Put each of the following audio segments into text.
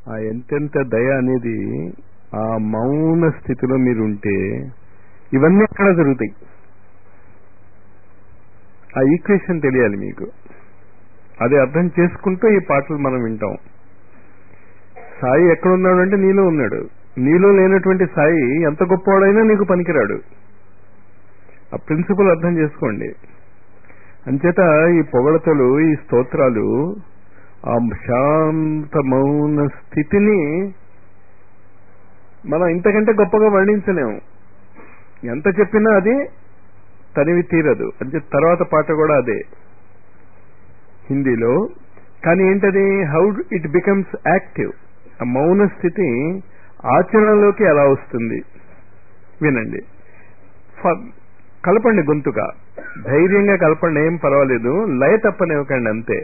ఆ ఎంతెంత దయ అనేది ఆ మౌన స్థితిలో మీరు ఉంటే ఇవన్నీ ఎక్కడ జరుగుతాయి ఆ ఈక్వేషన్ తెలియాలి మీకు అది అర్థం చేసుకుంటూ ఈ పాటలు మనం వింటాం సాయి ఎక్కడున్నాడు అంటే నీలో ఉన్నాడు నీలో లేనటువంటి సాయి ఎంత గొప్పవాడైనా నీకు పనికిరాడు ఆ ప్రిన్సిపల్ అర్థం చేసుకోండి అంచేత ఈ పొగడతలు ఈ స్తోత్రాలు ఆ శాంత మౌన స్థితిని మనం ఇంతకంటే గొప్పగా వర్ణించలేము ఎంత చెప్పినా అది తనివి తీరదు అంటే తర్వాత పాట కూడా అదే హిందీలో కానీ ఏంటది హౌ ఇట్ బికమ్స్ యాక్టివ్ ఆ మౌన స్థితి ఆచరణలోకి ఎలా వస్తుంది వినండి ఫ- కలపండి గొంతుగా ధైర్యంగా కలపండి ఏం పర్వాలేదు లయ తప్పనివ్వకండి అంతే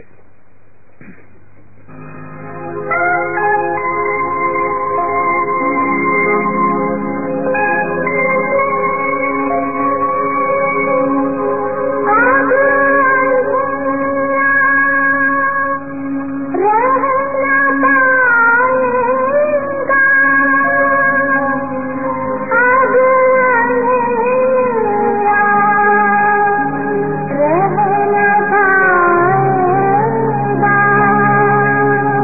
रहना पाएगा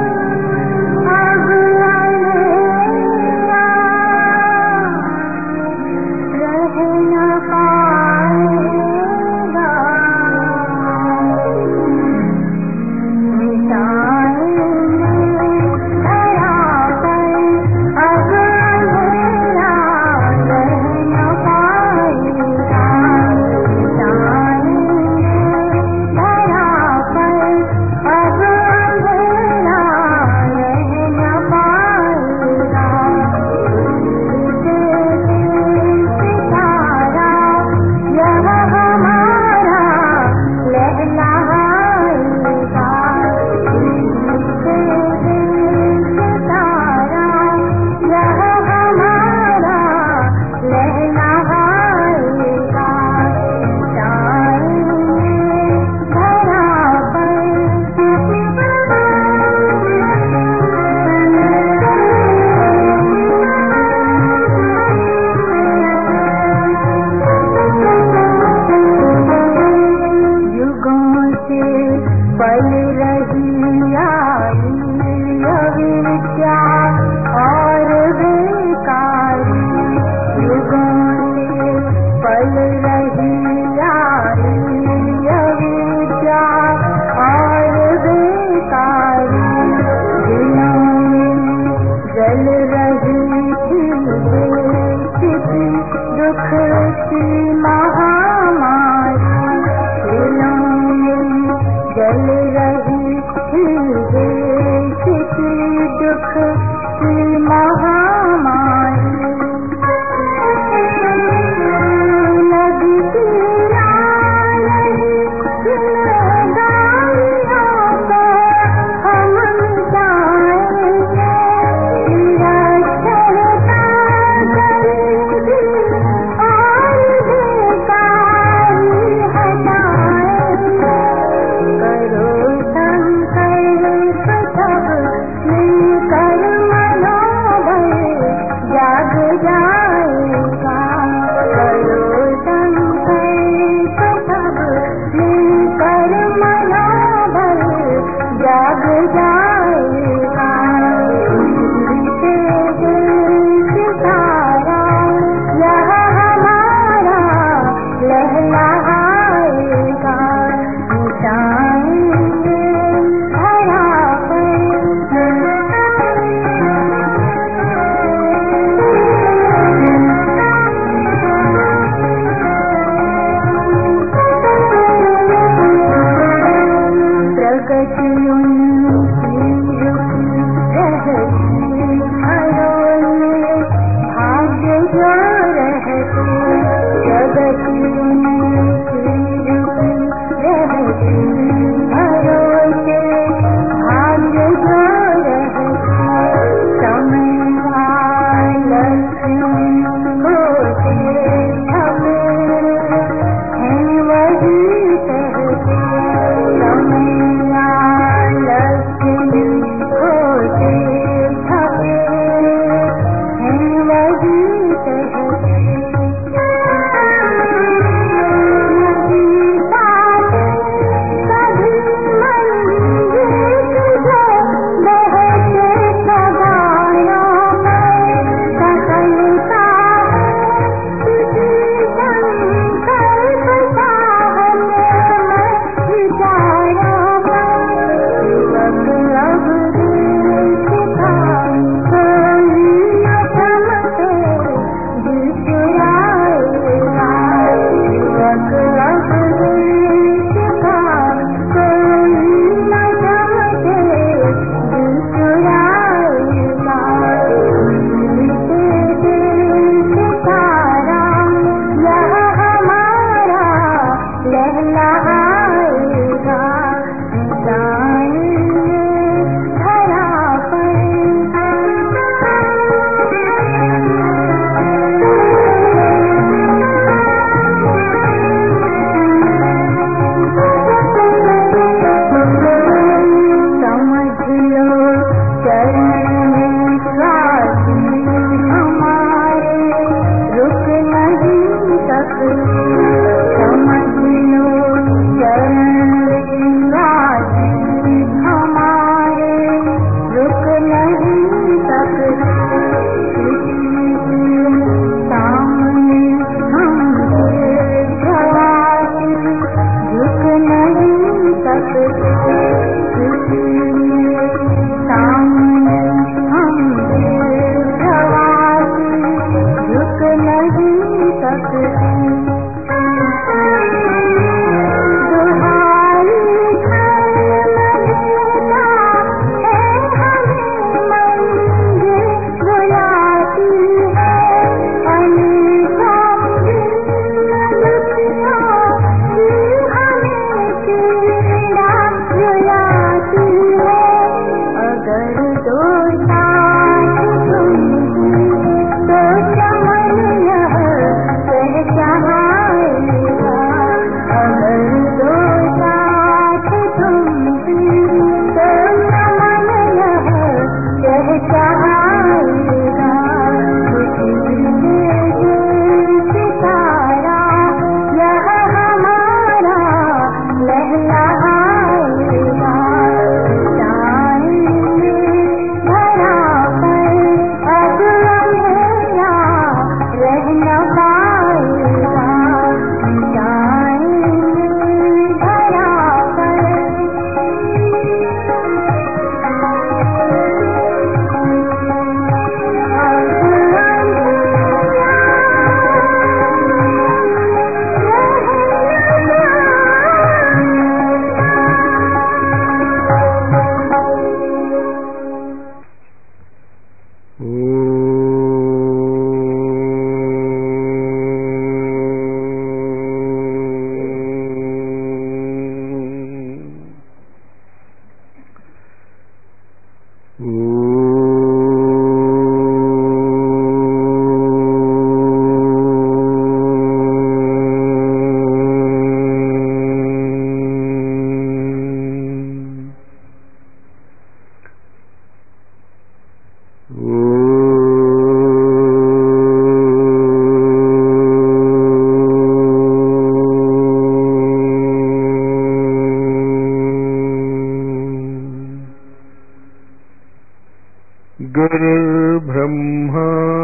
गुरुर्ब्रह्मा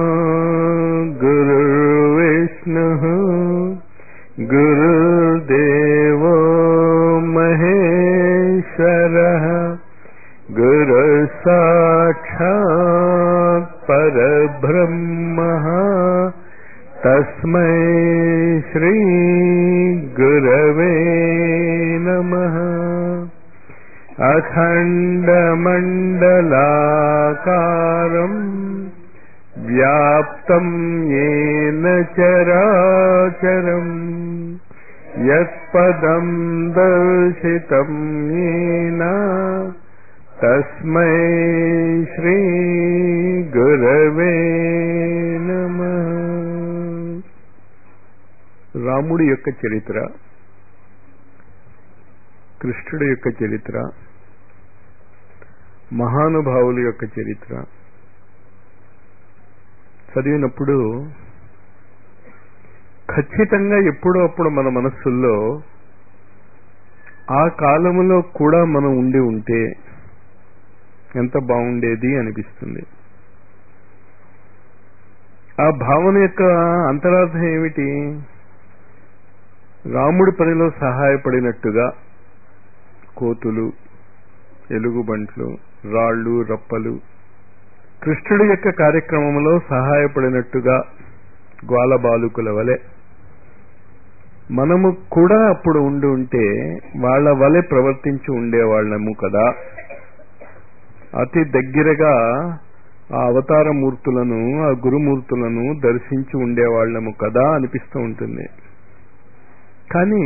गुरुर्विष्णुः गुरुर्देवो महेश्वरः गुरुसाक्षात् परब्रह्मः तस्मै श्रीगुरवे नमः अखण्डमण्डलाकारम् व्याप्तम् येन चराचरम् यत्पदम् दर्शितम् येन तस्मै श्रीगुरवे नमः రాముడి యొక్క చరిత్ర కృష్ణుడి యొక్క చరిత్ర మహానుభావుల యొక్క చరిత్ర చదివినప్పుడు ఖచ్చితంగా ఎప్పుడో అప్పుడు మన మనస్సుల్లో ఆ కాలములో కూడా మనం ఉండి ఉంటే ఎంత బాగుండేది అనిపిస్తుంది ఆ భావన యొక్క అంతరార్థం ఏమిటి రాముడి పనిలో సహాయపడినట్టుగా కోతులు ఎలుగుబంట్లు రాళ్ళు రప్పలు కృష్ణుడి యొక్క కార్యక్రమంలో సహాయపడినట్టుగా గ్వాలబాలుకుల వలె మనము కూడా అప్పుడు ఉండి ఉంటే వాళ్ల వలె ప్రవర్తించి ఉండేవాళ్లము కదా అతి దగ్గరగా ఆ అవతార మూర్తులను ఆ గురుమూర్తులను దర్శించి ఉండేవాళ్లము కదా అనిపిస్తూ ఉంటుంది కానీ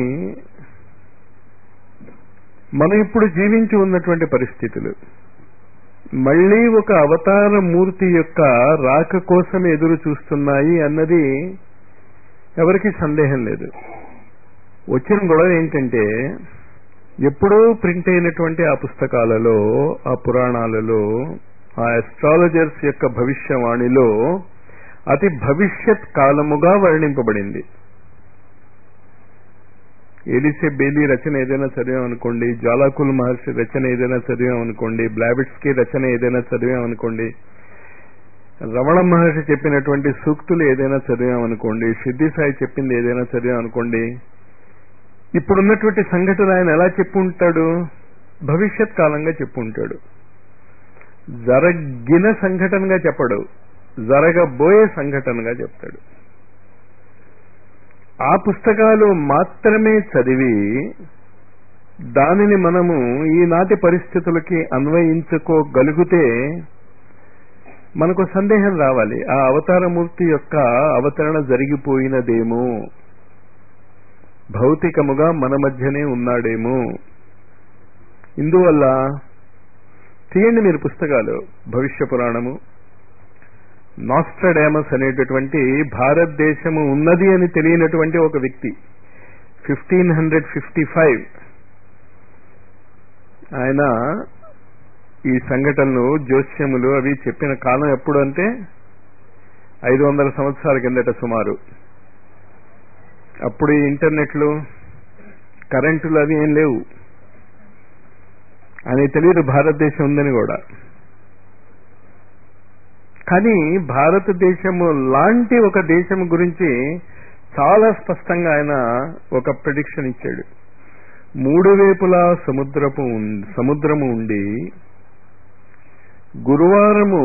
మనం ఇప్పుడు జీవించి ఉన్నటువంటి పరిస్థితులు మళ్లీ ఒక అవతార మూర్తి యొక్క రాక కోసం ఎదురు చూస్తున్నాయి అన్నది ఎవరికి సందేహం లేదు వచ్చిన గొడవ ఏంటంటే ఎప్పుడూ ప్రింట్ అయినటువంటి ఆ పుస్తకాలలో ఆ పురాణాలలో ఆ అస్ట్రాలజర్స్ యొక్క భవిష్యవాణిలో అతి భవిష్యత్ కాలముగా వర్ణింపబడింది ఎలిసే బేలీ రచన ఏదైనా చదివామనుకోండి జ్వాలాకుల్ మహర్షి రచన ఏదైనా చదివామనుకోండి బ్లాబిట్స్కి రచన ఏదైనా చదివామనుకోండి రమణ మహర్షి చెప్పినటువంటి సూక్తులు ఏదైనా చదివామనుకోండి సిద్ధి సాయి చెప్పింది ఏదైనా చదివామనుకోండి ఇప్పుడున్నటువంటి సంఘటన ఆయన ఎలా చెప్పుంటాడు భవిష్యత్ కాలంగా చెప్పుంటాడు జరగిన సంఘటనగా చెప్పడు జరగబోయే సంఘటనగా చెప్తాడు ఆ పుస్తకాలు మాత్రమే చదివి దానిని మనము ఈనాటి పరిస్థితులకి అన్వయించుకోగలిగితే మనకు సందేహం రావాలి ఆ అవతారమూర్తి యొక్క అవతరణ జరిగిపోయినదేమో భౌతికముగా మన మధ్యనే ఉన్నాడేమో ఇందువల్ల తీయండి మీరు పుస్తకాలు భవిష్య పురాణము నాస్ట్రడామస్ అనేటటువంటి భారతదేశము ఉన్నది అని తెలియనటువంటి ఒక వ్యక్తి ఫిఫ్టీన్ హండ్రెడ్ ఫిఫ్టీ ఫైవ్ ఆయన ఈ సంఘటనలు జోస్యములు అవి చెప్పిన కాలం ఎప్పుడు అంటే ఐదు వందల సంవత్సరాల కిందట సుమారు అప్పుడు ఈ ఇంటర్నెట్లు కరెంటులు అవి ఏం లేవు అని తెలియదు భారతదేశం ఉందని కూడా కానీ భారతదేశము లాంటి ఒక దేశం గురించి చాలా స్పష్టంగా ఆయన ఒక ప్రిడిక్షన్ ఇచ్చాడు మూడు వైపులా సముద్రపు సముద్రము ఉండి గురువారము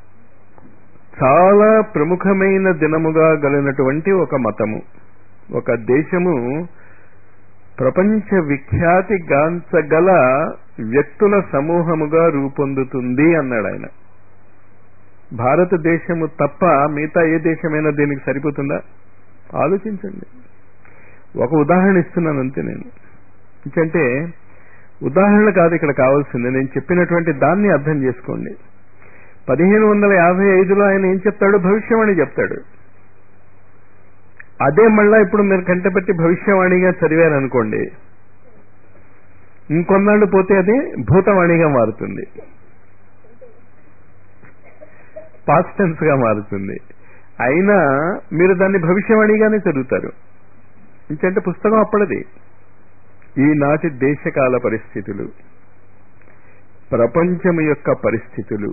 చాలా ప్రముఖమైన దినముగా గలిగినటువంటి ఒక మతము ఒక దేశము ప్రపంచ విఖ్యాతి గాంచగల వ్యక్తుల సమూహముగా రూపొందుతుంది అన్నాడు ఆయన భారతదేశము తప్ప మిగతా ఏ దేశమైనా దీనికి సరిపోతుందా ఆలోచించండి ఒక ఉదాహరణ ఇస్తున్నాను అంతే నేను ఎందుకంటే ఉదాహరణ కాదు ఇక్కడ కావాల్సింది నేను చెప్పినటువంటి దాన్ని అర్థం చేసుకోండి పదిహేను వందల యాభై ఐదులో ఆయన ఏం చెప్తాడు భవిష్యవాణి చెప్తాడు అదే మళ్ళా ఇప్పుడు మీరు కంటపెట్టి భవిష్యవాణిగా చదివారనుకోండి ఇంకొన్నాళ్ళు పోతే అది భూతవాణిగా మారుతుంది పాస్ట్ టెన్స్ గా మారుతుంది అయినా మీరు దాన్ని భవిష్యవాణిగానే చదువుతారు ఇంకంటే పుస్తకం అప్పటిది ఈనాటి దేశకాల పరిస్థితులు ప్రపంచం యొక్క పరిస్థితులు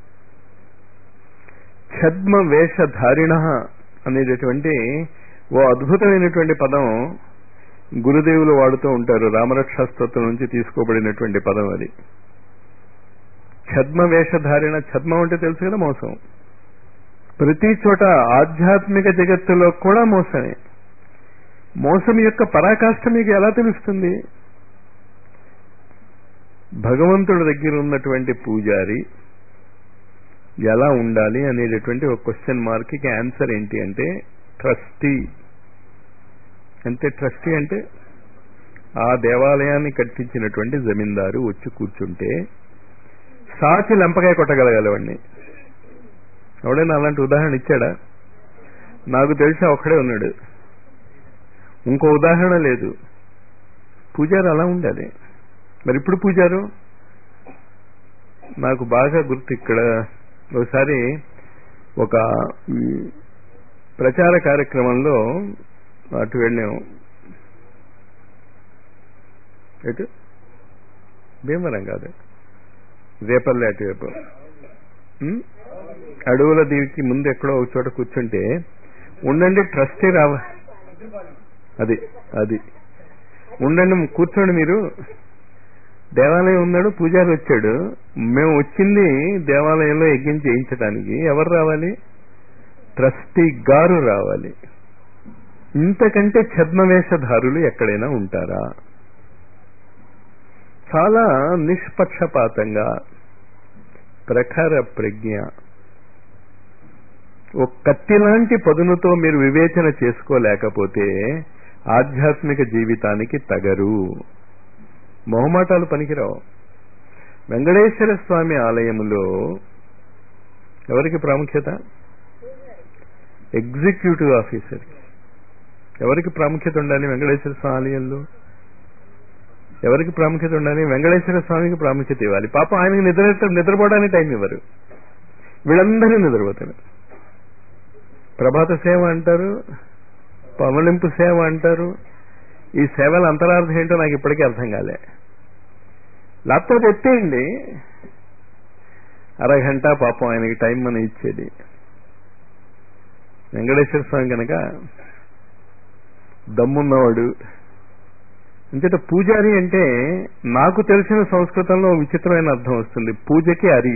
ఛద్మ వేషధారిణ అనేటటువంటి ఓ అద్భుతమైనటువంటి పదం గురుదేవులు వాడుతూ ఉంటారు రామరక్షా స్తోత్రం నుంచి తీసుకోబడినటువంటి పదం అది ఛద్మ వేషధారిణ ఛద్మం అంటే తెలుసు కదా మోసం ప్రతి చోట ఆధ్యాత్మిక జగత్తులో కూడా మోసమే మోసం యొక్క పరాకాష్ఠ మీకు ఎలా తెలుస్తుంది భగవంతుడి దగ్గర ఉన్నటువంటి పూజారి ఎలా ఉండాలి అనేటటువంటి ఒక క్వశ్చన్ మార్క్ కి ఆన్సర్ ఏంటి అంటే ట్రస్టీ అంటే ట్రస్టీ అంటే ఆ దేవాలయాన్ని కట్టించినటువంటి జమీందారు వచ్చి కూర్చుంటే సాచి లంపకాయ కొట్టగలగాలి వాడిని ఎవడైనా అలాంటి ఉదాహరణ ఇచ్చాడా నాకు తెలిసి ఒక్కడే ఉన్నాడు ఇంకో ఉదాహరణ లేదు పూజారు అలా ఉండాలి మరి ఇప్పుడు పూజారు నాకు బాగా గుర్తు ఇక్కడ ఒకసారి ఒక మ్, ప్రచార కార్యక్రమంలో అటు వెళ్ళాము ఎటు భీమవరం కాదు రేపల్లె అటువైపు మ్? అడవుల దీవికి ముందు ఎక్కడో ఒక చోట కూర్చుంటే ఉండండి ట్రస్టీ రావ అది అది ఉండండి కూర్చోండి మీరు దేవాలయం ఉన్నాడు పూజారి వచ్చాడు మేము వచ్చింది దేవాలయంలో యజ్ఞం చేయించడానికి ఎవరు రావాలి ట్రస్టీ గారు రావాలి ఇంతకంటే ఛద్మవేషధారులు ఎక్కడైనా ఉంటారా చాలా నిష్పక్షపాతంగా ప్రఖర ప్రజ్ఞ ఒక కత్తిలాంటి పదునుతో మీరు వివేచన చేసుకోలేకపోతే ఆధ్యాత్మిక జీవితానికి తగరు మొహమాటాలు పనికిరావు వెంకటేశ్వర స్వామి ఆలయములో ఎవరికి ప్రాముఖ్యత ఎగ్జిక్యూటివ్ ఆఫీసర్ ఎవరికి ప్రాముఖ్యత ఉండాలి వెంకటేశ్వర స్వామి ఆలయంలో ఎవరికి ప్రాముఖ్యత ఉండాలి వెంకటేశ్వర స్వామికి ప్రాముఖ్యత ఇవ్వాలి పాపం ఆయనకి నిద్ర నిద్రపోవడానికి టైం ఇవ్వరు వీళ్ళందరినీ నిద్రపోతారు ప్రభాత సేవ అంటారు పవలింపు సేవ అంటారు ఈ సేవల అంతరార్థం ఏంటో నాకు ఇప్పటికీ అర్థం కాలే ల్యాప్టాప్ ఎత్తేయండి అరగంట పాపం ఆయనకి టైం మనం ఇచ్చేది వెంకటేశ్వర స్వామి కనుక దమ్మున్నవాడు అంచేత పూజారి అంటే నాకు తెలిసిన సంస్కృతంలో విచిత్రమైన అర్థం వస్తుంది పూజకి అరి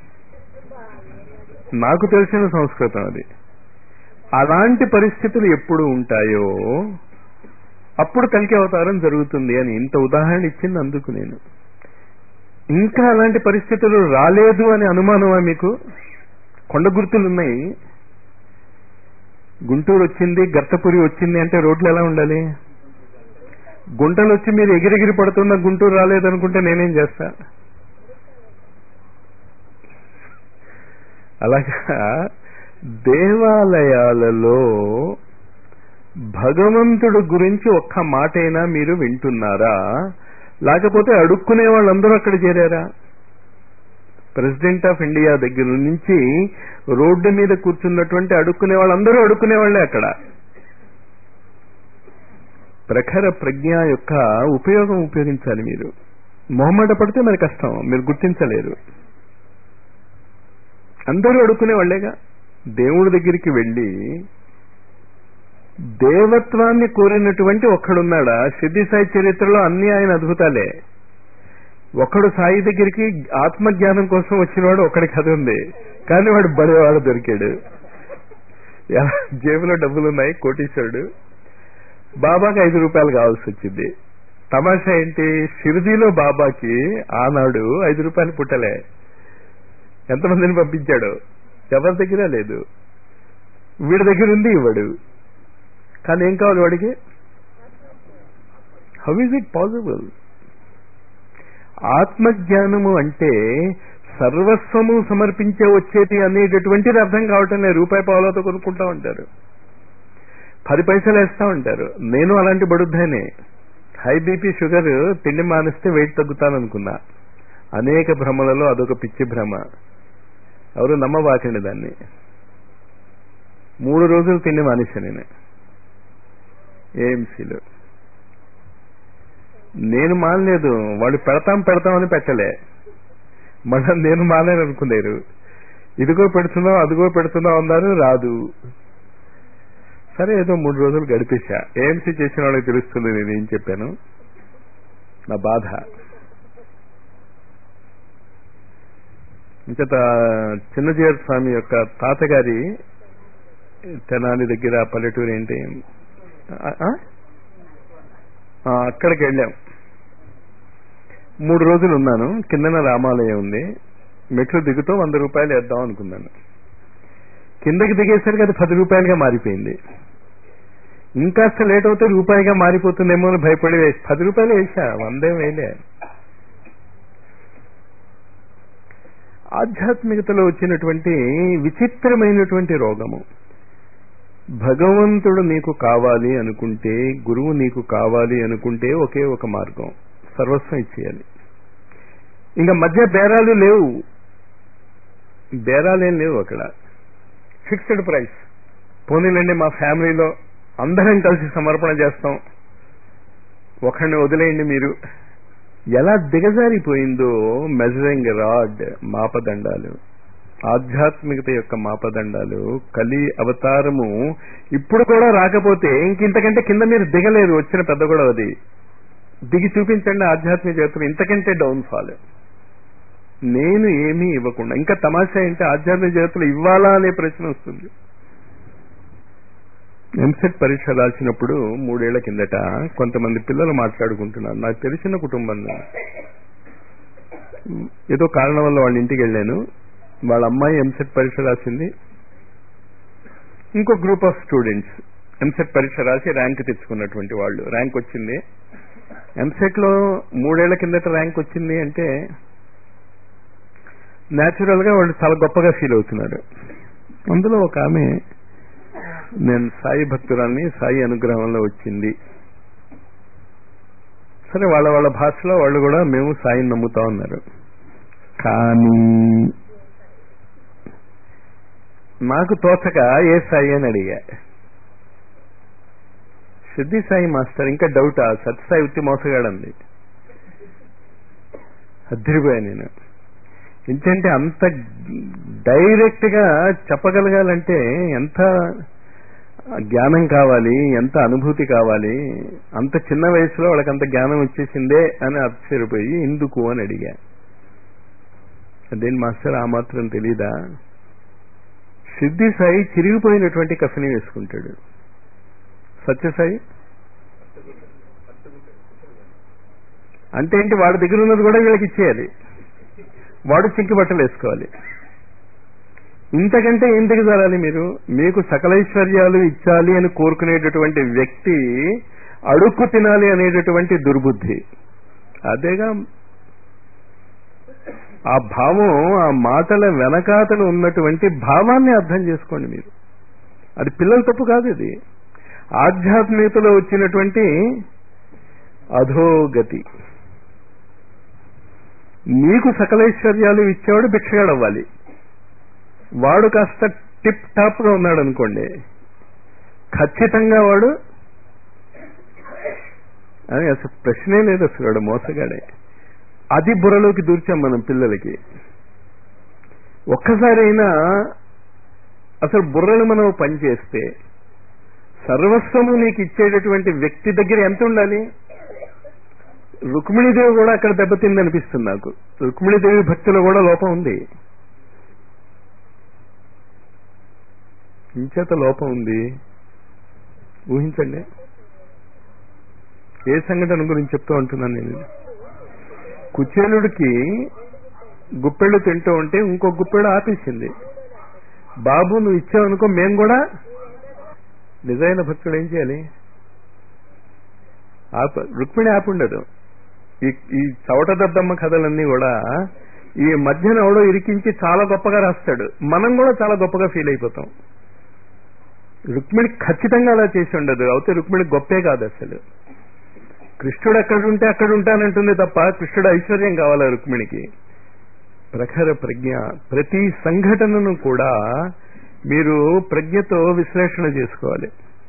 నాకు తెలిసిన సంస్కృతం అది అలాంటి పరిస్థితులు ఎప్పుడు ఉంటాయో అప్పుడు కలికి అవతారం జరుగుతుంది అని ఇంత ఉదాహరణ ఇచ్చింది అందుకు నేను ఇంకా అలాంటి పరిస్థితులు రాలేదు అని అనుమానమా మీకు కొండ గుర్తులు ఉన్నాయి గుంటూరు వచ్చింది గర్తపురి వచ్చింది అంటే రోడ్లు ఎలా ఉండాలి గుంటలు వచ్చి మీరు ఎగిరెగిరి పడుతున్న గుంటూరు రాలేదనుకుంటే నేనేం చేస్తా అలాగా దేవాలయాలలో భగవంతుడు గురించి ఒక్క మాటైనా మీరు వింటున్నారా లేకపోతే అడుక్కునే వాళ్ళందరూ అక్కడ చేరారా ప్రెసిడెంట్ ఆఫ్ ఇండియా దగ్గర నుంచి రోడ్డు మీద కూర్చున్నటువంటి అడుక్కునే వాళ్ళందరూ అడుక్కునే వాళ్ళే అక్కడ ప్రఖర ప్రజ్ఞ యొక్క ఉపయోగం ఉపయోగించాలి మీరు మొహమాట పడితే మరి కష్టం మీరు గుర్తించలేరు అందరూ అడుక్కునే వాళ్ళేగా దేవుడి దగ్గరికి వెళ్ళి దేవత్వాన్ని కోరినటువంటి ఒక్కడున్నాడా సిద్ధి సాయి చరిత్రలో అన్ని ఆయన అద్భుతాలే ఒకడు సాయి దగ్గరికి ఆత్మజ్ఞానం కోసం వచ్చినవాడు ఒకడి కథ ఉంది కానీ వాడు బడేవాడు దొరికాడు ఎలా జేబులో డబ్బులున్నాయి కోటీశ్వరుడు బాబాకి ఐదు రూపాయలు కావాల్సి వచ్చింది తమాషా ఏంటి షిరిడీలో బాబాకి ఆనాడు ఐదు రూపాయలు పుట్టలే ఎంతమందిని పంపించాడు ఎవరి దగ్గర లేదు వీడి దగ్గర ఉంది ఇవ్వడు కానీ ఏం కావాలి వాడికి హౌ ఈజ్ ఇట్ పాసిబుల్ ఆత్మజ్ఞానము అంటే సర్వస్వము సమర్పించే వచ్చేది అనేటటువంటిది అర్థం కావటం లేదు రూపాయి పావులతో కొనుక్కుంటా ఉంటారు పది పైసలు వేస్తా ఉంటారు నేను అలాంటి బడుద్దానే హై బీపీ షుగర్ తిండి మానేస్తే వెయిట్ తగ్గుతాననుకున్నా అనేక భ్రమలలో అదొక పిచ్చి భ్రమ ఎవరు నమ్మబాకండి దాన్ని మూడు రోజులు తిండి మానేశాను నేను ఏఎంసీలో నేను మానలేదు వాళ్ళు పెడతాం పెడతామని పెట్టలే మళ్ళా నేను మానేను అనుకున్నారు ఇదిగో పెడుతున్నావు అదిగో పెడుతున్నావు అన్నారు రాదు సరే ఏదో మూడు రోజులు గడిపేశా ఏఎంసీ చేసిన వాళ్ళకి తెలుస్తుంది నేను ఏం చెప్పాను నా బాధ ఇంకత చిన్నజీర స్వామి యొక్క తాతగారి తెనాలి దగ్గర పల్లెటూరు ఏంటి ఆ, ఆ? ఆ, అక్కడికి వెళ్ళాం మూడు రోజులు ఉన్నాను కిందన రామాలయం ఉంది మెట్లు దిగుతూ వంద రూపాయలు వేద్దాం అనుకున్నాను కిందకి దిగేసరికి అది పది రూపాయలుగా మారిపోయింది ఇంకాస్త లేట్ అవుతే రూపాయిగా మారిపోతుందేమో అని భయపడి వేసి పది రూపాయలు వేసా వందేం వేయలే ఆధ్యాత్మికతలో వచ్చినటువంటి విచిత్రమైనటువంటి రోగము భగవంతుడు నీకు కావాలి అనుకుంటే గురువు నీకు కావాలి అనుకుంటే ఒకే ఒక మార్గం సర్వస్వం ఇచ్చేయాలి ఇంకా మధ్య బేరాలు లేవు బేరాలేం లేవు అక్కడ ఫిక్స్డ్ ప్రైస్ పోనీలండి మా ఫ్యామిలీలో అందరం కలిసి సమర్పణ చేస్తాం ఒకరిని వదిలేయండి మీరు ఎలా దిగజారిపోయిందో మెజరింగ్ రాడ్ మాపదండాలు ఆధ్యాత్మికత యొక్క మాపదండాలు కలి అవతారము ఇప్పుడు కూడా రాకపోతే ఇంకింతకంటే కింద మీరు దిగలేరు వచ్చిన పెద్ద కూడా అది దిగి చూపించండి ఆధ్యాత్మిక జగత్తులు ఇంతకంటే డౌన్ ఫాల్ నేను ఏమీ ఇవ్వకుండా ఇంకా తమాషా ఏంటి ఆధ్యాత్మిక జగత్తులు ఇవ్వాలా అనే ప్రశ్న వస్తుంది ఎంసెట్ పరీక్ష రాసినప్పుడు మూడేళ్ల కిందట కొంతమంది పిల్లలు మాట్లాడుకుంటున్నారు నాకు తెలిసిన కుటుంబం ఏదో కారణం వల్ల వాళ్ళ ఇంటికి వెళ్ళాను వాళ్ళ అమ్మాయి ఎంసెట్ పరీక్ష రాసింది ఇంకో గ్రూప్ ఆఫ్ స్టూడెంట్స్ ఎంసెట్ పరీక్ష రాసి ర్యాంక్ తెచ్చుకున్నటువంటి వాళ్ళు ర్యాంక్ వచ్చింది ఎంసెట్ లో మూడేళ్ల కిందట ర్యాంక్ వచ్చింది అంటే న్యాచురల్ గా వాళ్ళు చాలా గొప్పగా ఫీల్ అవుతున్నారు అందులో ఒక ఆమె నేను సాయి భక్తురాల్ని సాయి అనుగ్రహంలో వచ్చింది సరే వాళ్ళ వాళ్ళ భాషలో వాళ్ళు కూడా మేము సాయిని నమ్ముతా ఉన్నారు కానీ నాకు తోచక ఏ సాయి అని అడిగా సిద్ధి సాయి మాస్టర్ ఇంకా డౌటా సత్యసాయి ఉత్తి మోసగాడంది అద్దరిపోయా నేను ఏంటంటే అంత డైరెక్ట్ గా చెప్పగలగాలంటే ఎంత జ్ఞానం కావాలి ఎంత అనుభూతి కావాలి అంత చిన్న వయసులో వాళ్ళకి అంత జ్ఞానం వచ్చేసిందే అని ఆశ్చర్యపోయి ఎందుకు అని అడిగా అదేం మాస్టర్ ఆ మాత్రం తెలీదా సిద్ధి సాయి చిరిగిపోయినటువంటి కఫిని వేసుకుంటాడు సత్యసాయి అంటే ఏంటి వాడి దగ్గర ఉన్నది కూడా వీళ్ళకి ఇచ్చేయాలి వాడు చింకి బట్టలు వేసుకోవాలి ఇంతకంటే ఏం దిగజారాలి మీరు మీకు సకలైశ్వర్యాలు ఇచ్చాలి అని కోరుకునేటటువంటి వ్యక్తి అడుక్కు తినాలి అనేటటువంటి దుర్బుద్ధి అదేగా ఆ భావం ఆ మాటల వెనకాతలు ఉన్నటువంటి భావాన్ని అర్థం చేసుకోండి మీరు అది పిల్లల తప్పు కాదు ఇది ఆధ్యాత్మికతలో వచ్చినటువంటి అధోగతి నీకు సకలైశ్వర్యాలు ఇచ్చేవాడు భిక్షగాడు అవ్వాలి వాడు కాస్త టిప్ టాప్ గా ఉన్నాడు అనుకోండి ఖచ్చితంగా వాడు అని అసలు ప్రశ్నే లేదు అసలు వాడు మోసగాడే అది బుర్రలోకి దూర్చాం మనం పిల్లలకి ఒక్కసారైనా అసలు బుర్రలు మనం పనిచేస్తే సర్వస్వము నీకు ఇచ్చేటటువంటి వ్యక్తి దగ్గర ఎంత ఉండాలి రుక్మిణీదేవి కూడా అక్కడ దెబ్బతింది అనిపిస్తుంది నాకు రుక్మిణీదేవి భక్తిలో కూడా లోపం ఉంది ఇంచేత లోపం ఉంది ఊహించండి ఏ సంఘటన గురించి చెప్తూ ఉంటున్నాను నేను కుచేలుడికి గుప్పెళ్ళు తింటూ ఉంటే ఇంకో గుప్పెళ్ళు ఆపేసింది బాబు నువ్వు ఇచ్చావనుకో మేము కూడా నిజమైన భక్తుడు ఏం చేయాలి ఆప రుక్మిణి ఆపుండదు ఈ ఈ చవట దద్దమ్మ కథలన్నీ కూడా ఈ మధ్యన ఎవడో ఇరికించి చాలా గొప్పగా రాస్తాడు మనం కూడా చాలా గొప్పగా ఫీల్ అయిపోతాం రుక్మిణి ఖచ్చితంగా అలా చేసి ఉండదు అయితే రుక్మిణి గొప్పే కాదు అసలు కృష్ణుడు ఎక్కడ ఉంటే అక్కడ ఉంటానంటుంది తప్ప కృష్ణుడు ఐశ్వర్యం కావాలా రుక్మిణికి ప్రఖర ప్రజ్ఞ ప్రతి సంఘటనను కూడా మీరు ప్రజ్ఞతో విశ్లేషణ చేసుకోవాలి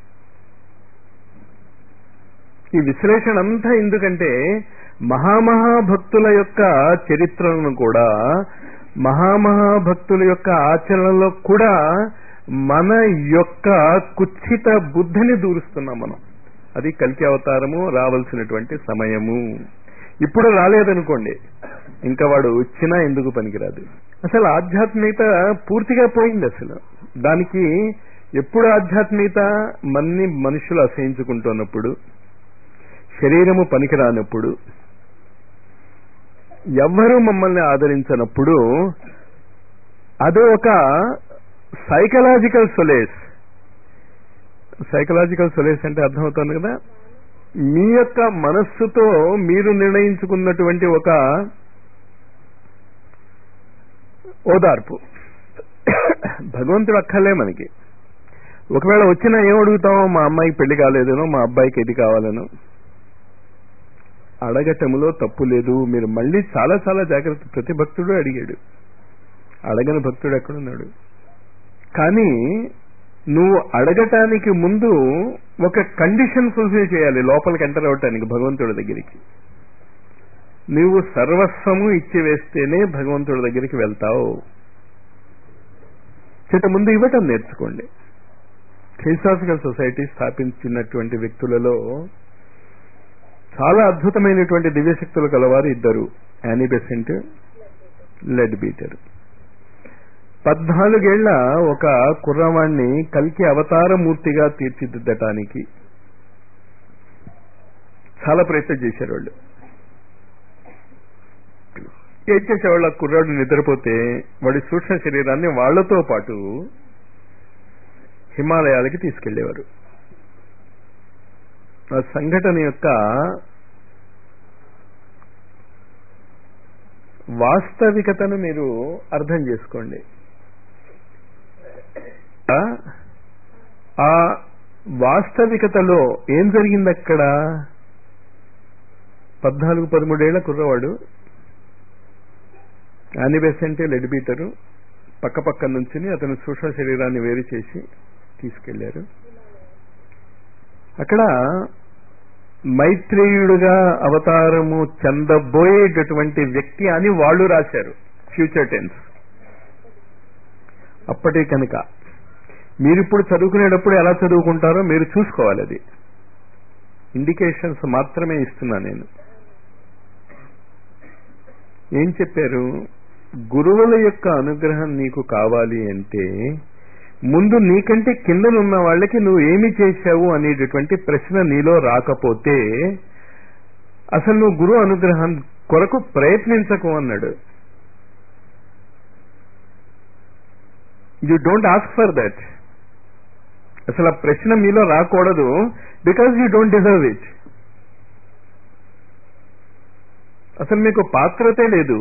ఈ విశ్లేషణ అంతా ఎందుకంటే మహామహాభక్తుల యొక్క చరిత్రలను కూడా మహామహాభక్తుల యొక్క ఆచరణలో కూడా మన యొక్క కుచ్చిత బుద్ధిని దూరుస్తున్నాం మనం అది కలికి అవతారము రావాల్సినటువంటి సమయము ఇప్పుడు రాలేదనుకోండి ఇంకా వాడు వచ్చినా ఎందుకు పనికిరాదు అసలు ఆధ్యాత్మికత పూర్తిగా పోయింది అసలు దానికి ఎప్పుడు ఆధ్యాత్మికత మన్ని మనుషులు అసహించుకుంటున్నప్పుడు శరీరము పనికిరానప్పుడు ఎవ్వరూ మమ్మల్ని ఆదరించినప్పుడు అది ఒక సైకలాజికల్ సొలేస్ సైకలాజికల్ సొలేస్ అంటే అర్థమవుతుంది కదా మీ యొక్క మనస్సుతో మీరు నిర్ణయించుకున్నటువంటి ఒక ఓదార్పు భగవంతుడు అక్కర్లే మనకి ఒకవేళ వచ్చినా ఏం అడుగుతామో మా అమ్మాయికి పెళ్లి కాలేదనో మా అబ్బాయికి ఇది కావాలనో అడగటములో తప్పు లేదు మీరు మళ్ళీ చాలా చాలా జాగ్రత్త ప్రతి భక్తుడు అడిగాడు అడగని భక్తుడు ఎక్కడున్నాడు కానీ నువ్వు అడగటానికి ముందు ఒక కండిషన్ ఫుల్ఫిల్ చేయాలి లోపలికి ఎంటర్ అవటానికి భగవంతుడి దగ్గరికి నువ్వు సర్వస్వము ఇచ్చి వేస్తేనే భగవంతుడి దగ్గరికి వెళ్తావు చేత ముందు ఇవ్వటం నేర్చుకోండి థియోసాఫికల్ సొసైటీ స్థాపించినటువంటి వ్యక్తులలో చాలా అద్భుతమైనటువంటి దివ్యశక్తులు కలవారు ఇద్దరు యానీ బెసెంట్ లెడ్ బీటర్ పద్నాలుగేళ్ల ఒక కుర్రవాణ్ణి కల్కి అవతారమూర్తిగా తీర్చిదిద్దటానికి చాలా ప్రయత్నం చేశారు వాళ్ళు ఏం చేసేవాళ్ళు ఆ కుర్రాడు నిద్రపోతే వాడి సూక్ష్మ శరీరాన్ని వాళ్లతో పాటు హిమాలయాలకి తీసుకెళ్లేవారు ఆ సంఘటన యొక్క వాస్తవికతను మీరు అర్థం చేసుకోండి ఆ వాస్తవికతలో ఏం జరిగింది అక్కడ పద్నాలుగు పదమూడేళ్ల కుర్రవాడు యానిబెసెంటే లెడ్ బీటరు పక్క పక్క నుంచుని అతని సూక్ష్మ శరీరాన్ని వేరు చేసి తీసుకెళ్లారు అక్కడ మైత్రేయుడుగా అవతారము చెందబోయేటటువంటి వ్యక్తి అని వాళ్ళు రాశారు ఫ్యూచర్ టెన్స్ అప్పటి కనుక మీరిప్పుడు చదువుకునేటప్పుడు ఎలా చదువుకుంటారో మీరు చూసుకోవాలి అది ఇండికేషన్స్ మాత్రమే ఇస్తున్నా నేను ఏం చెప్పారు గురువుల యొక్క అనుగ్రహం నీకు కావాలి అంటే ముందు నీకంటే కిందనున్న వాళ్ళకి నువ్వు ఏమి చేశావు అనేటటువంటి ప్రశ్న నీలో రాకపోతే అసలు నువ్వు గురు అనుగ్రహం కొరకు ప్రయత్నించకు అన్నాడు you don't ask for that అసలు ఆ ప్రశ్న మీలో రాకూడదు because you don't deserve it అసలు మీకు పాత్రతే లేదు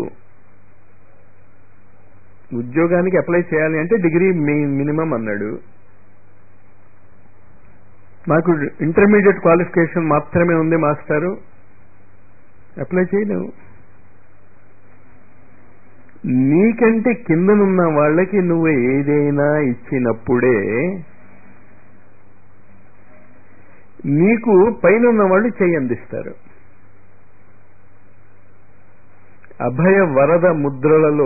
ఉద్యోగానికి అప్లై చేయాలి అంటే డిగ్రీ మినిమం అన్నాడు నాకు ఇంటర్మీడియట్ క్వాలిఫికేషన్ మాత్రమే ఉంది మాస్టారు అప్లై చేయలేవు నీకంటే కిందనున్న వాళ్ళకి నువ్వు ఏదైనా ఇచ్చినప్పుడే నీకు పైన ఉన్న వాళ్ళు చేయి అందిస్తారు అభయ వరద ముద్రలలో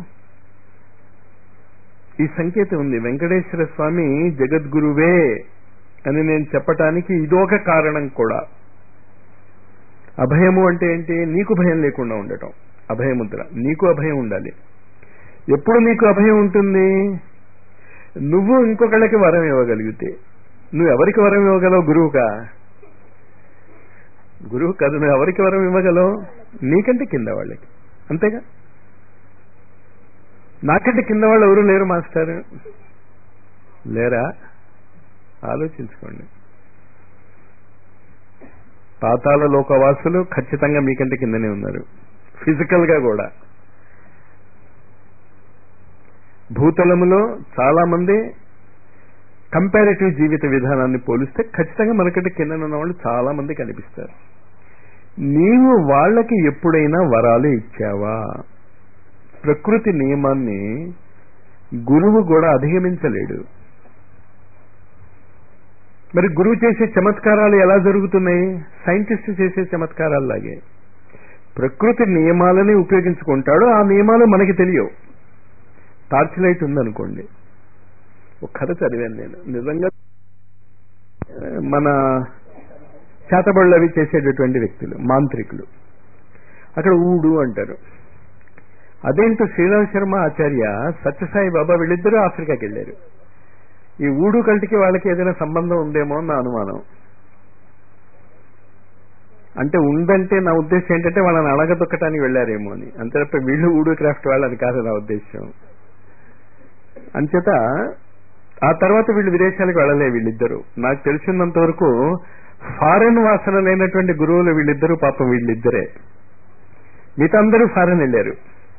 ఈ సంకేతం ఉంది వెంకటేశ్వర స్వామి జగద్గురువే అని నేను చెప్పటానికి ఇదొక కారణం కూడా అభయము అంటే ఏంటి నీకు భయం లేకుండా ఉండటం అభయముద్ర నీకు అభయం ఉండాలి ఎప్పుడు నీకు అభయం ఉంటుంది నువ్వు ఇంకొకళ్ళకి వరం ఇవ్వగలిగితే నువ్వు ఎవరికి వరం ఇవ్వగలవు గురువుకా గురువు కాదు నువ్వు ఎవరికి వరం ఇవ్వగలవు నీకంటే కింద వాళ్ళకి అంతేగా నాకంటే కింద వాళ్ళు ఎవరు లేరు మాస్టర్ లేరా ఆలోచించుకోండి పాతాల లోకవాసులు ఖచ్చితంగా మీకంటే కిందనే ఉన్నారు ఫిజికల్ గా కూడా భూతలములో చాలా మంది కంపారిటివ్ జీవిత విధానాన్ని పోలిస్తే ఖచ్చితంగా మనకంటే కింద ఉన్న వాళ్ళు చాలా మంది కనిపిస్తారు నీవు వాళ్ళకి ఎప్పుడైనా వరాలు ఇచ్చావా ప్రకృతి నియమాన్ని గురువు కూడా అధిగమించలేడు మరి గురువు చేసే చమత్కారాలు ఎలా జరుగుతున్నాయి సైంటిస్ట్ చేసే చమత్కారాల్లాగే ప్రకృతి నియమాలని ఉపయోగించుకుంటాడు ఆ నియమాలు మనకి తెలియవు టార్చ్ లైట్ ఉందనుకోండి ఒక కథ చదివాను నేను నిజంగా మన చేతబడులు అవి చేసేటటువంటి వ్యక్తులు మాంత్రికులు అక్కడ ఊడు అంటారు అదేంటో శ్రీరామ్ శర్మ ఆచార్య సత్యసాయి బాబా వీళ్ళిద్దరూ ఆఫ్రికాకి వెళ్ళారు ఈ ఊడు కల్టికి వాళ్ళకి ఏదైనా సంబంధం ఉందేమో నా అనుమానం అంటే ఉందంటే నా ఉద్దేశం ఏంటంటే వాళ్ళని అడగదొక్కటానికి వెళ్ళారేమో అని అంతే తప్ప వీళ్ళు ఊడు క్రాఫ్ట్ వాళ్ళని కాదు నా ఉద్దేశం అంచేత ఆ తర్వాత వీళ్ళు విదేశాలకు వెళ్ళలే వీళ్ళిద్దరు నాకు తెలిసినంత వరకు ఫారెన్ వాసన లేనటువంటి గురువులు వీళ్ళిద్దరూ పాపం వీళ్ళిద్దరే మిగతా అందరూ ఫారెన్ వెళ్ళారు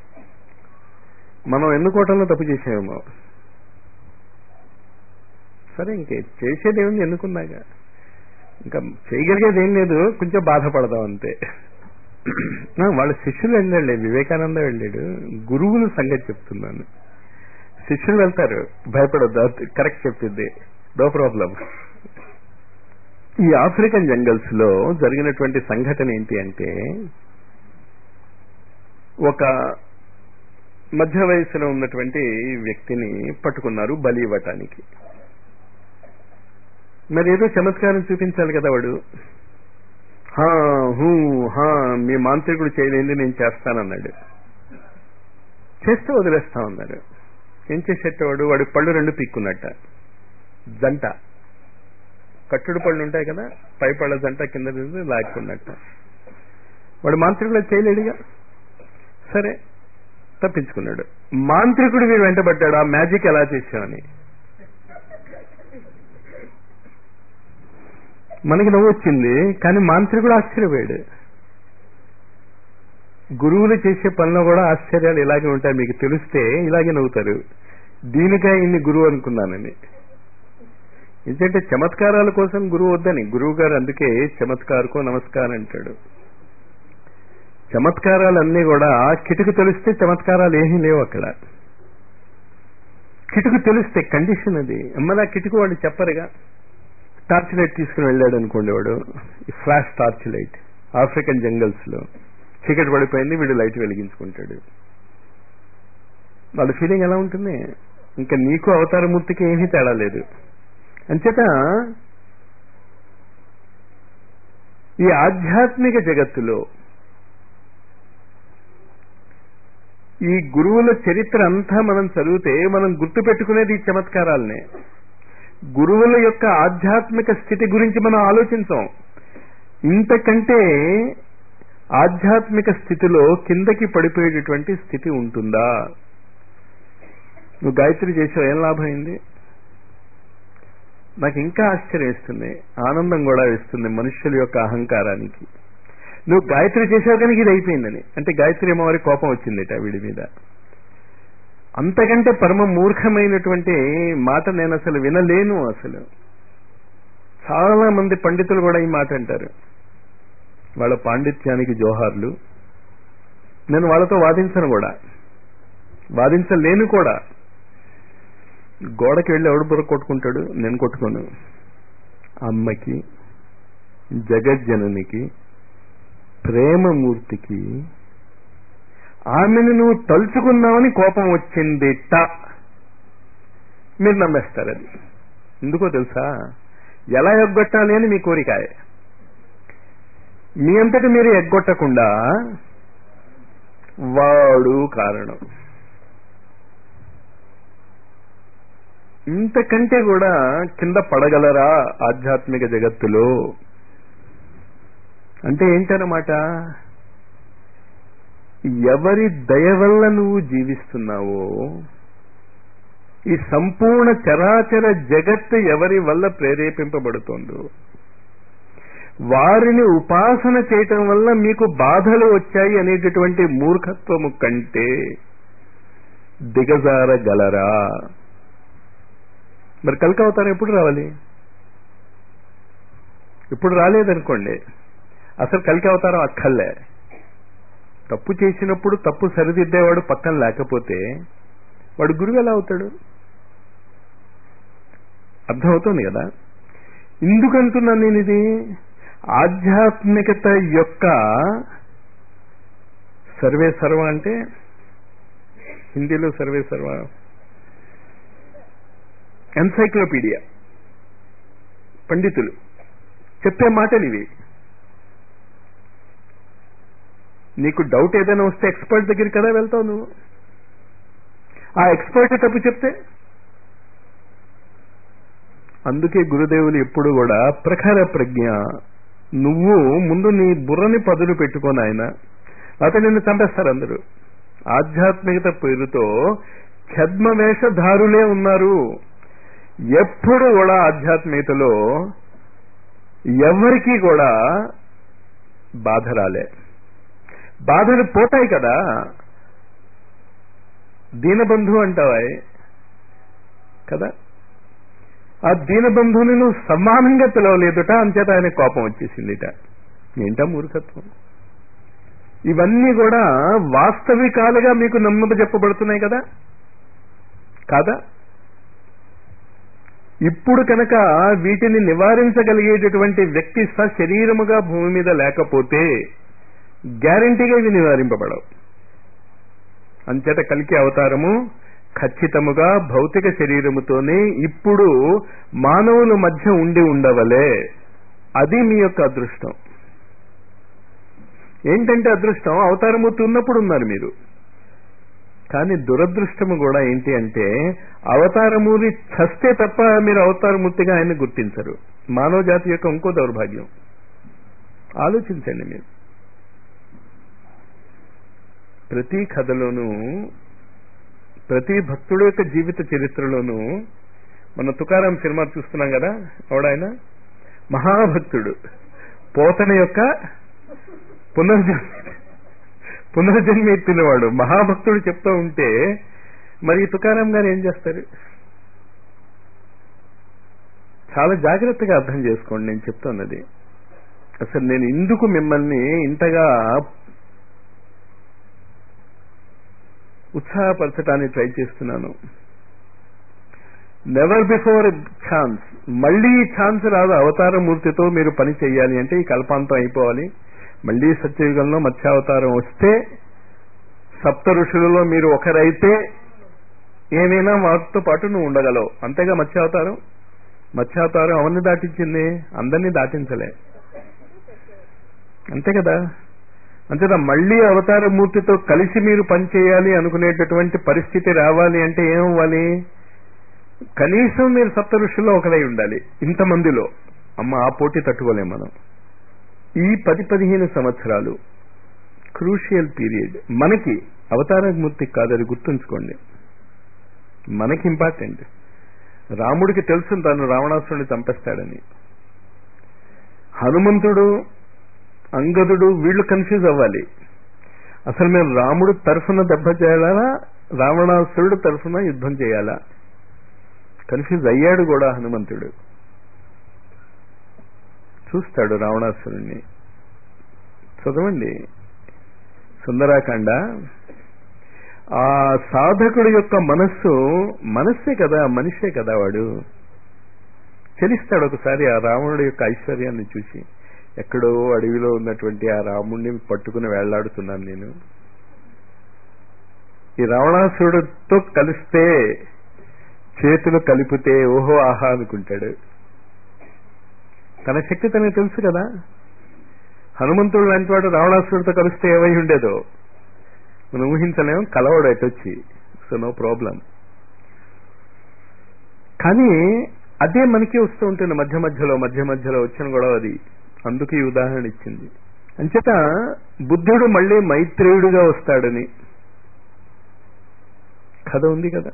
మనం ఎన్నుకోవటంలో తప్పు చేసామేమో సరే ఇంకే చేసేది ఏముంది ఎన్నుకున్నాక ఇంకా చేయగలిగేది ఏం లేదు కొంచెం బాధపడదాం అంతే వాళ్ళ శిష్యులు వెళ్ళాడు వివేకానంద వెళ్ళాడు గురువుల సంగతి చెప్తున్నాను శిష్యులు వెళ్తారు భయపడద్దు కరెక్ట్ చెప్పింది నో ప్రాబ్లం ఈ ఆఫ్రికన్ జంగల్స్ లో జరిగినటువంటి సంఘటన ఏంటి అంటే ఒక మధ్య వయసులో ఉన్నటువంటి వ్యక్తిని పట్టుకున్నారు బలి ఇవ్వటానికి మరి ఏదో చమత్కారం చూపించాలి కదా వాడు హా హూ హా మీ మాంత్రికుడు చేయలేంది నేను చేస్తానన్నాడు చేస్తే వదిలేస్తా ఉన్నాడు ఏం చేసేటవాడు వాడి పళ్ళు రెండు పీక్కున్నట్ట జంట కట్టుడు పళ్ళు ఉంటాయి కదా పై పళ్ళ జంట కింద లాక్కున్నట్ట వాడు మాంత్రికుడు చేయలేడుగా సరే తప్పించుకున్నాడు మాంత్రికుడు వీడు వెంటబడ్డాడు ఆ మ్యాజిక్ ఎలా చేసామని మనకి నవ్వు వచ్చింది కానీ మాంత్రికుడు ఆశ్చర్యపోయాడు గురువులు చేసే పనిలో కూడా ఆశ్చర్యాలు ఇలాగే ఉంటాయి మీకు తెలిస్తే ఇలాగే నవ్వుతారు దీనిగా ఇన్ని గురువు అనుకున్నానని ఎందుకంటే చమత్కారాల కోసం గురువు వద్దని గురువు గారు అందుకే చమత్కారకో నమస్కారం అంటాడు చమత్కారాలన్నీ కూడా కిటుకు తెలిస్తే చమత్కారాలు ఏమీ లేవు అక్కడ కిటుకు తెలిస్తే కండిషన్ అది అమ్మలా కిటుకు వాళ్ళు చెప్పరుగా టార్చ్ లైట్ తీసుకుని వెళ్ళాడు అనుకోండి వాడు flash torch light African jungles లో చీకటి పడిపోయింది వీడు లైట్ వెలిగించుకుంటాడు వాళ్ళ ఫీలింగ్ ఎలా ఉంటుంది ఇంకా నీకు అవతారమూర్తికి ఏమీ తేడా లేదు అంచేత ఈ ఆధ్యాత్మిక జగత్తులో ఈ గురువుల చరిత్ర అంతా మనం చదివితే మనం గుర్తు పెట్టుకునేది ఈ చమత్కారాలనే గురువుల యొక్క ఆధ్యాత్మిక స్థితి గురించి మనం ఆలోచించాం ఇంతకంటే ఆధ్యాత్మిక స్థితిలో కిందకి పడిపోయేటటువంటి స్థితి ఉంటుందా నువ్వు గాయత్రి చేసావు ఏం లాభం అయింది నాకు ఇంకా ఆశ్చర్యం వేస్తుంది ఆనందం కూడా వేస్తుంది మనుషుల యొక్క అహంకారానికి నువ్వు గాయత్రి చేసావు కనుక ఇది అయిపోయిందని అంటే గాయత్రి అమ్మవారి కోపం వచ్చిందిట వీడి మీద అంతకంటే పరమ మూర్ఖమైనటువంటి మాట నేను అసలు వినలేను అసలు చాలా మంది పండితులు కూడా ఈ మాట అంటారు వాళ్ళ పాండిత్యానికి జోహార్లు నేను వాళ్ళతో వాదించను కూడా వాదించలేను కూడా గోడకి వెళ్ళి ఎవడు బుర్ర కొట్టుకుంటాడు నేను కొట్టుకోను అమ్మకి జగజ్జననికి ప్రేమమూర్తికి ఆమెను నువ్వు తలుచుకున్నావని కోపం వచ్చిందిట మీరు నమ్మేస్తారు అది ఎందుకో తెలుసా ఎలా ఎగ్గొట్టాలి అని మీ కోరికాయ మీ అంతటి మీరు ఎగ్గొట్టకుండా వాడు కారణం ఇంతకంటే కూడా కింద పడగలరా ఆధ్యాత్మిక జగత్తులో అంటే ఏంటన్నమాట ఎవరి దయ వల్ల నువ్వు జీవిస్తున్నావో ఈ సంపూర్ణ చరాచర జగత్తు ఎవరి వల్ల ప్రేరేపింపబడుతోందో వారిని ఉపాసన చేయటం వల్ల మీకు బాధలు వచ్చాయి అనేటటువంటి మూర్ఖత్వము కంటే దిగజారగలరా మరి కలికి అవతారం ఎప్పుడు రావాలి ఇప్పుడు రాలేదనుకోండి అసలు కలికి అవతారం అక్కర్లే తప్పు చేసినప్పుడు తప్పు సరిదిద్దేవాడు పక్కన లేకపోతే వాడు గురువు ఎలా అవుతాడు అర్థమవుతుంది కదా ఎందుకంటున్నాను నేను ఇది ఆధ్యాత్మికత యొక్క సర్వే సర్వ అంటే హిందీలో సర్వే సర్వ ఎన్సైక్లోపీడియా పండితులు చెప్పే మాటలు ఇవి నీకు డౌట్ ఏదైనా వస్తే ఎక్స్పర్ట్ దగ్గరికి కదా వెళ్తావు నువ్వు ఆ ఎక్స్పర్ట్ తప్పు చెప్తే అందుకే గురుదేవులు ఎప్పుడు కూడా ప్రఖర ప్రజ్ఞ నువ్వు ముందు నీ బుర్రని పదులు పెట్టుకొని ఆయన లేకపోతే నిన్ను చంపేస్తారు అందరూ ఆధ్యాత్మికత పేరుతో ఛద్మ వేషధారులే ఉన్నారు ఎప్పుడు కూడా ఆధ్యాత్మికతలో ఎవరికీ కూడా బాధ రాలే బాధలు పోతాయి కదా దీనబంధు అంటావా కదా ఆ దీనబంధువుని నువ్వు సమానంగా పిలవలేదుట అంచేత ఆయన కోపం వచ్చేసిందిట ఏంటా మూర్ఖత్వం ఇవన్నీ కూడా వాస్తవికాలుగా మీకు నమ్మక చెప్పబడుతున్నాయి కదా కాదా ఇప్పుడు కనుక వీటిని నివారించగలిగేటటువంటి వ్యక్తి శరీరముగా భూమి మీద లేకపోతే గ్యారంటీగా ఇవి నివారింపబడవు అంచేత కలికి అవతారము ఖచ్చితముగా భౌతిక శరీరముతోనే ఇప్పుడు మానవుల మధ్య ఉండి ఉండవలే అది మీ యొక్క అదృష్టం ఏంటంటే అదృష్టం అవతారమూర్తి ఉన్నప్పుడు ఉన్నారు మీరు కానీ దురదృష్టము కూడా ఏంటి అంటే అవతారమూరి చస్తే తప్ప మీరు అవతారమూర్తిగా ఆయన గుర్తించరు మానవ జాతి యొక్క ఇంకో దౌర్భాగ్యం ఆలోచించండి మీరు ప్రతి కథలోనూ ప్రతి భక్తుడు యొక్క జీవిత చరిత్రలోనూ మన తుకారాం సినిమా చూస్తున్నాం కదా ఎవడాయన మహాభక్తుడు పోతన యొక్క పునర్జన్మ పునర్జన్మ ఎత్తినవాడు మహాభక్తుడు చెప్తూ ఉంటే మరి తుకారాం గారు ఏం చేస్తారు చాలా జాగ్రత్తగా అర్థం చేసుకోండి నేను చెప్తున్నది అసలు నేను ఎందుకు మిమ్మల్ని ఇంతగా ఉత్సాహపరచడానికి ట్రై చేస్తున్నాను నెవర్ బిఫోర్ ఛాన్స్ మళ్ళీ ఈ ఛాన్స్ రాదు అవతార మూర్తితో మీరు పని చేయాలి అంటే ఈ కల్పాంతం అయిపోవాలి మళ్ళీ సత్యయుగంలో మత్స్యావతారం వస్తే సప్త ఋషులలో మీరు ఒకరైతే ఏమైనా వాటితో పాటు నువ్వు ఉండగలవు అంతేగా మత్స్యావతారం మత్స్యావతారం అవన్నీ దాటించింది అందరినీ దాటించలే అంతే కదా అంతేదా మళ్ళీ అవతార మూర్తితో కలిసి మీరు పనిచేయాలి అనుకునేటటువంటి పరిస్థితి రావాలి అంటే ఏమవ్వాలి కనీసం మీరు సప్త ఋషుల్లో ఒకరై ఉండాలి ఇంతమందిలో అమ్మ ఆ పోటీ తట్టుకోలేం మనం ఈ పది పదిహేను సంవత్సరాలు క్రూషియల్ పీరియడ్ మనకి అవతారమూర్తి కాదని గుర్తుంచుకోండి మనకి ఇంపార్టెంట్ రాముడికి తెలుసు తాను రావణాసురుని చంపేస్తాడని హనుమంతుడు అంగదుడు వీళ్ళు కన్ఫ్యూజ్ అవ్వాలి అసలు మేము రాముడు తరఫున దెబ్బ చేయాలా రావణాసురుడు తరఫున యుద్ధం చేయాలా కన్ఫ్యూజ్ అయ్యాడు కూడా హనుమంతుడు చూస్తాడు రావణాసురుణ్ణి చదవండి సుందరాకాండ ఆ సాధకుడు యొక్క మనస్సు మనస్సే కదా మనిషే కదా వాడు చలిస్తాడు ఒకసారి ఆ రావణుడి యొక్క ఐశ్వర్యాన్ని చూసి ఎక్కడో అడవిలో ఉన్నటువంటి ఆ రాముణ్ణి పట్టుకుని వేళ్లాడుతున్నాను నేను ఈ రావణాసురుడితో కలిస్తే చేతులు కలిపితే ఓహో ఆహా అనుకుంటాడు తన శక్తి తనకు తెలుసు కదా హనుమంతుడు లాంటి వాడు రావణాసురుడితో కలిస్తే ఏమై ఉండేదో మనం ఊహించలేము కలవడు వచ్చి సో నో ప్రాబ్లం కానీ అదే మనకి వస్తూ ఉంటుంది మధ్య మధ్యలో మధ్య మధ్యలో వచ్చిన గొడవ అది అందుకు ఈ ఉదాహరణ ఇచ్చింది అంచేత బుద్ధుడు మళ్ళీ మైత్రేయుడుగా వస్తాడని కథ ఉంది కదా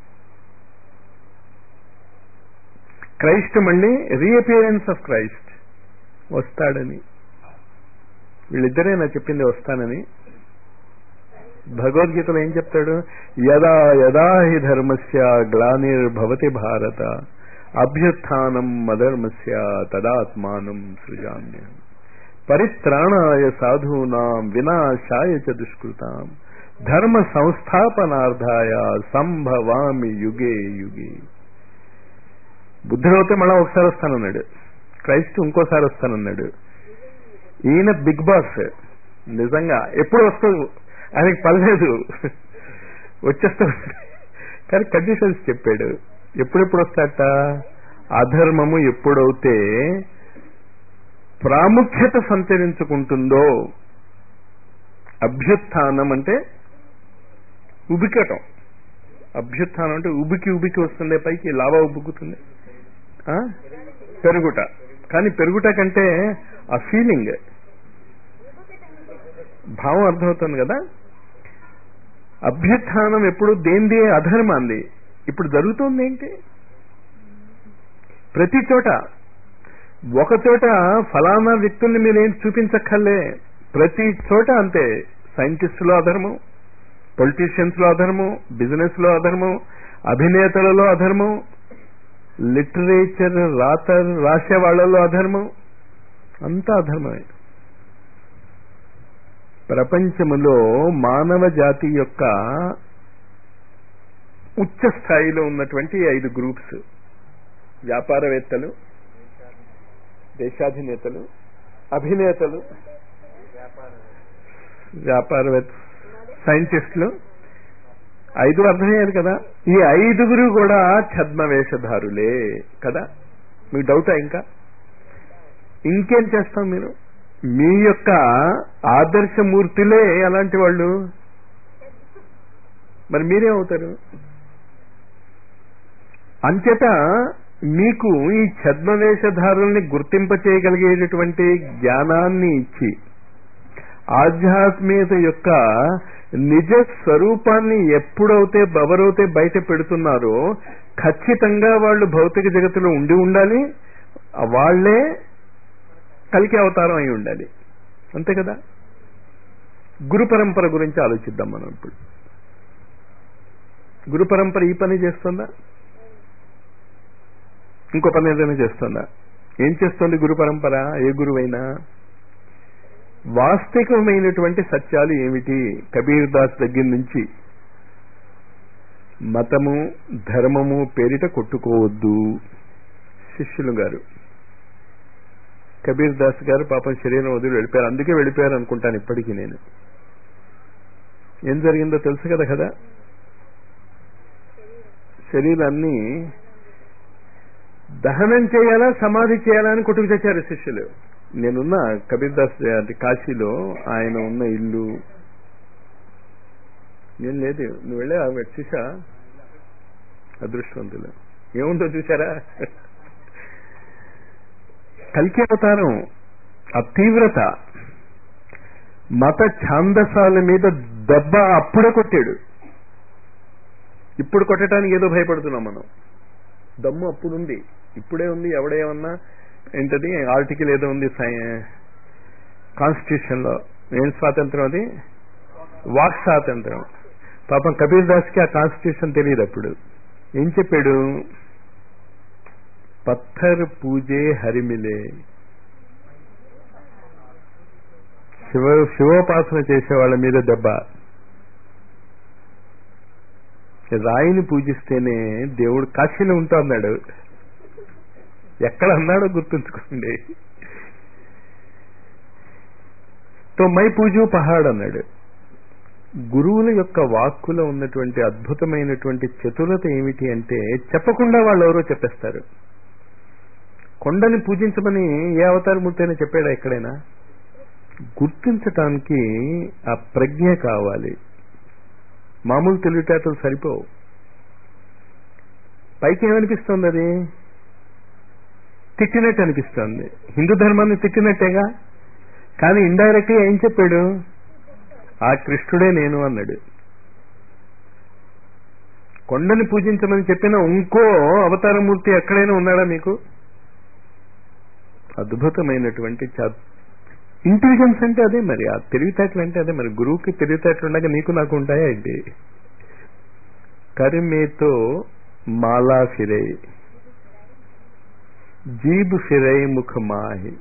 క్రైస్ట్ మళ్ళీ రీఅపియరెన్స్ ఆఫ్ క్రైస్ట్ వస్తాడని వీళ్ళిద్దరే నా చెప్పింది వస్తానని భగవద్గీతలో ఏం చెప్తాడు యదా యదా హి ధర్మస్య గ్లానిర్భవతి భారత అభ్యుత్థానం మధర్మస్య తదాత్మానం సృజామ్య పరిత్రాణాయ సాధూనాం వినాశాయ చ దుష్కృతాం ధర్మ సంస్థాపనార్థాయ సంభవామి యుగే యుగే బుద్ధుడైతే మళ్ళా ఒకసారి వస్తానన్నాడు క్రైస్ట్ ఇంకోసారి వస్తానన్నాడు ఈయన బిగ్ బాస్ నిజంగా ఎప్పుడు వస్తావు ఆయనకి పర్లేదు వచ్చేస్తా కానీ కండిషన్స్ చెప్పాడు ఎప్పుడెప్పుడు వస్తాట అధర్మము ఎప్పుడైతే ప్రాముఖ్యత సంతరించుకుంటుందో అభ్యుత్థానం అంటే ఉబికటం అభ్యుత్థానం అంటే ఉబికి ఉబికి వస్తుండే పైకి లావా ఉబ్బుకుతుంది ఆ? పెరుగుట కానీ పెరుగుట కంటే ఆ ఫీలింగ్ భావం అర్థమవుతుంది కదా అభ్యుత్థానం ఎప్పుడు దేంది అధర్మాంది ఇప్పుడు జరుగుతోంది ఏంటి ప్రతి చోట ఒక చోట ఫలానా వ్యక్తుల్ని మీరేం చూపించక్కర్లే ప్రతి చోట అంతే సైంటిస్టులో అధర్మం పొలిటీషియన్స్ లో అధర్మం బిజినెస్ లో అధర్మం అభినేతలలో అధర్మం లిటరేచర్ రాత రాసే వాళ్ళలో అధర్మం అంతా అధర్మమే ప్రపంచములో మానవ జాతి యొక్క ఉచ్చ స్థాయిలో ఉన్నటువంటి ఐదు గ్రూప్స్ వ్యాపారవేత్తలు దేశాధినేతలు అభినేతలు వ్యాపారవేత్త సైంటిస్టులు ఐదు అర్థమయ్యారు కదా ఈ ఐదుగురు కూడా ఛద్మ వేషధారులే కదా మీకు డౌటా ఇంకా ఇంకేం చేస్తాం మీరు మీ యొక్క ఆదర్శమూర్తులే అలాంటి వాళ్ళు మరి మీరేమవుతారు అంచేత మీకు ఈ ఛద్మవేషధారుల్ని గుర్తింప చేయగలిగేటటువంటి జ్ఞానాన్ని ఇచ్చి ఆధ్యాత్మికత యొక్క నిజ స్వరూపాన్ని ఎప్పుడైతే ఎవరైతే బయట పెడుతున్నారో ఖచ్చితంగా వాళ్ళు భౌతిక జగత్తులో ఉండి ఉండాలి వాళ్లే కలికి అవతారం అయి ఉండాలి అంతే కదా గురు పరంపర గురించి ఆలోచిద్దాం మనం ఇప్పుడు గురు పరంపర ఈ పని చేస్తుందా ఇంకో పని ఏదైనా చేస్తుందా ఏం చేస్తుంది గురు పరంపర ఏ గురువైనా వాస్తవికమైనటువంటి సత్యాలు ఏమిటి కబీర్ దాస్ దగ్గర నుంచి మతము ధర్మము పేరిట కొట్టుకోవద్దు శిష్యులు గారు కబీర్ దాస్ గారు పాపం శరీరం వదిలి వెళ్ళిపోయారు అందుకే వెళ్ళిపోయారు అనుకుంటాను ఇప్పటికీ నేను ఏం జరిగిందో తెలుసు కదా కదా శరీరాన్ని దహనం చేయాలా సమాధి చేయాలా అని కొట్టుకు తెచ్చారు శిష్యులు నేనున్న కబీర్ దాస్ అంటే కాశీలో ఆయన ఉన్న ఇల్లు నేను లేదు నువ్వు వెళ్ళే ఆమె చూసా అదృష్టవంతులు ఏముందో చూసారా కలికి అవతారం ఆ తీవ్రత మత ఛాందసాల మీద దెబ్బ అప్పుడే కొట్టాడు ఇప్పుడు కొట్టడానికి ఏదో భయపడుతున్నాం మనం దమ్ము అప్పుడుంది ఇప్పుడే ఉంది ఎవడేమన్నా ఏంటది ఆర్టికల్ ఏదో ఉంది కాన్స్టిట్యూషన్ లో ఏం స్వాతంత్రం అది వాక్ స్వాతంత్రం పాపం కబీర్ దాస్ కి ఆ కాన్స్టిట్యూషన్ తెలియదు అప్పుడు ఏం చెప్పాడు పత్థర్ పూజే హరిమిలే శివ శివోపాసన చేసే వాళ్ళ మీద దెబ్బ రాయిని పూజిస్తేనే దేవుడు కాశీలో ఉంటా అన్నాడు ఎక్కడ అన్నాడో గుర్తుంచుకోండి తో మై పూజు పహాడ్ అన్నాడు గురువుల యొక్క వాక్కులో ఉన్నటువంటి అద్భుతమైనటువంటి చతురత ఏమిటి అంటే చెప్పకుండా వాళ్ళు ఎవరో చెప్పేస్తారు కొండని పూజించమని ఏ అవతారమూర్తైనా చెప్పాడా ఎక్కడైనా గుర్తించటానికి ఆ ప్రజ్ఞ కావాలి మామూలు తెలివితేటలు సరిపోవు పైకి ఏమనిపిస్తుంది అది తిట్టినట్టు అనిపిస్తుంది హిందూ ధర్మాన్ని తిట్టినట్టేగా కానీ ఇండైరెక్ట్ గా ఏం చెప్పాడు ఆ కృష్ణుడే నేను అన్నాడు కొండని పూజించమని చెప్పిన ఇంకో అవతారమూర్తి ఎక్కడైనా ఉన్నాడా మీకు అద్భుతమైనటువంటి ఇంటెలిజెన్స్ అంటే అదే మరి ఆ తెలివితేటలు అంటే అదే మరి గురువుకి తెలివితేటలు ఉండగా నీకు నాకు ఉంటాయా ఏంటి కరిమేతో మాలా ఫిరై జీబ్ ఫిరై ముఖ మాహి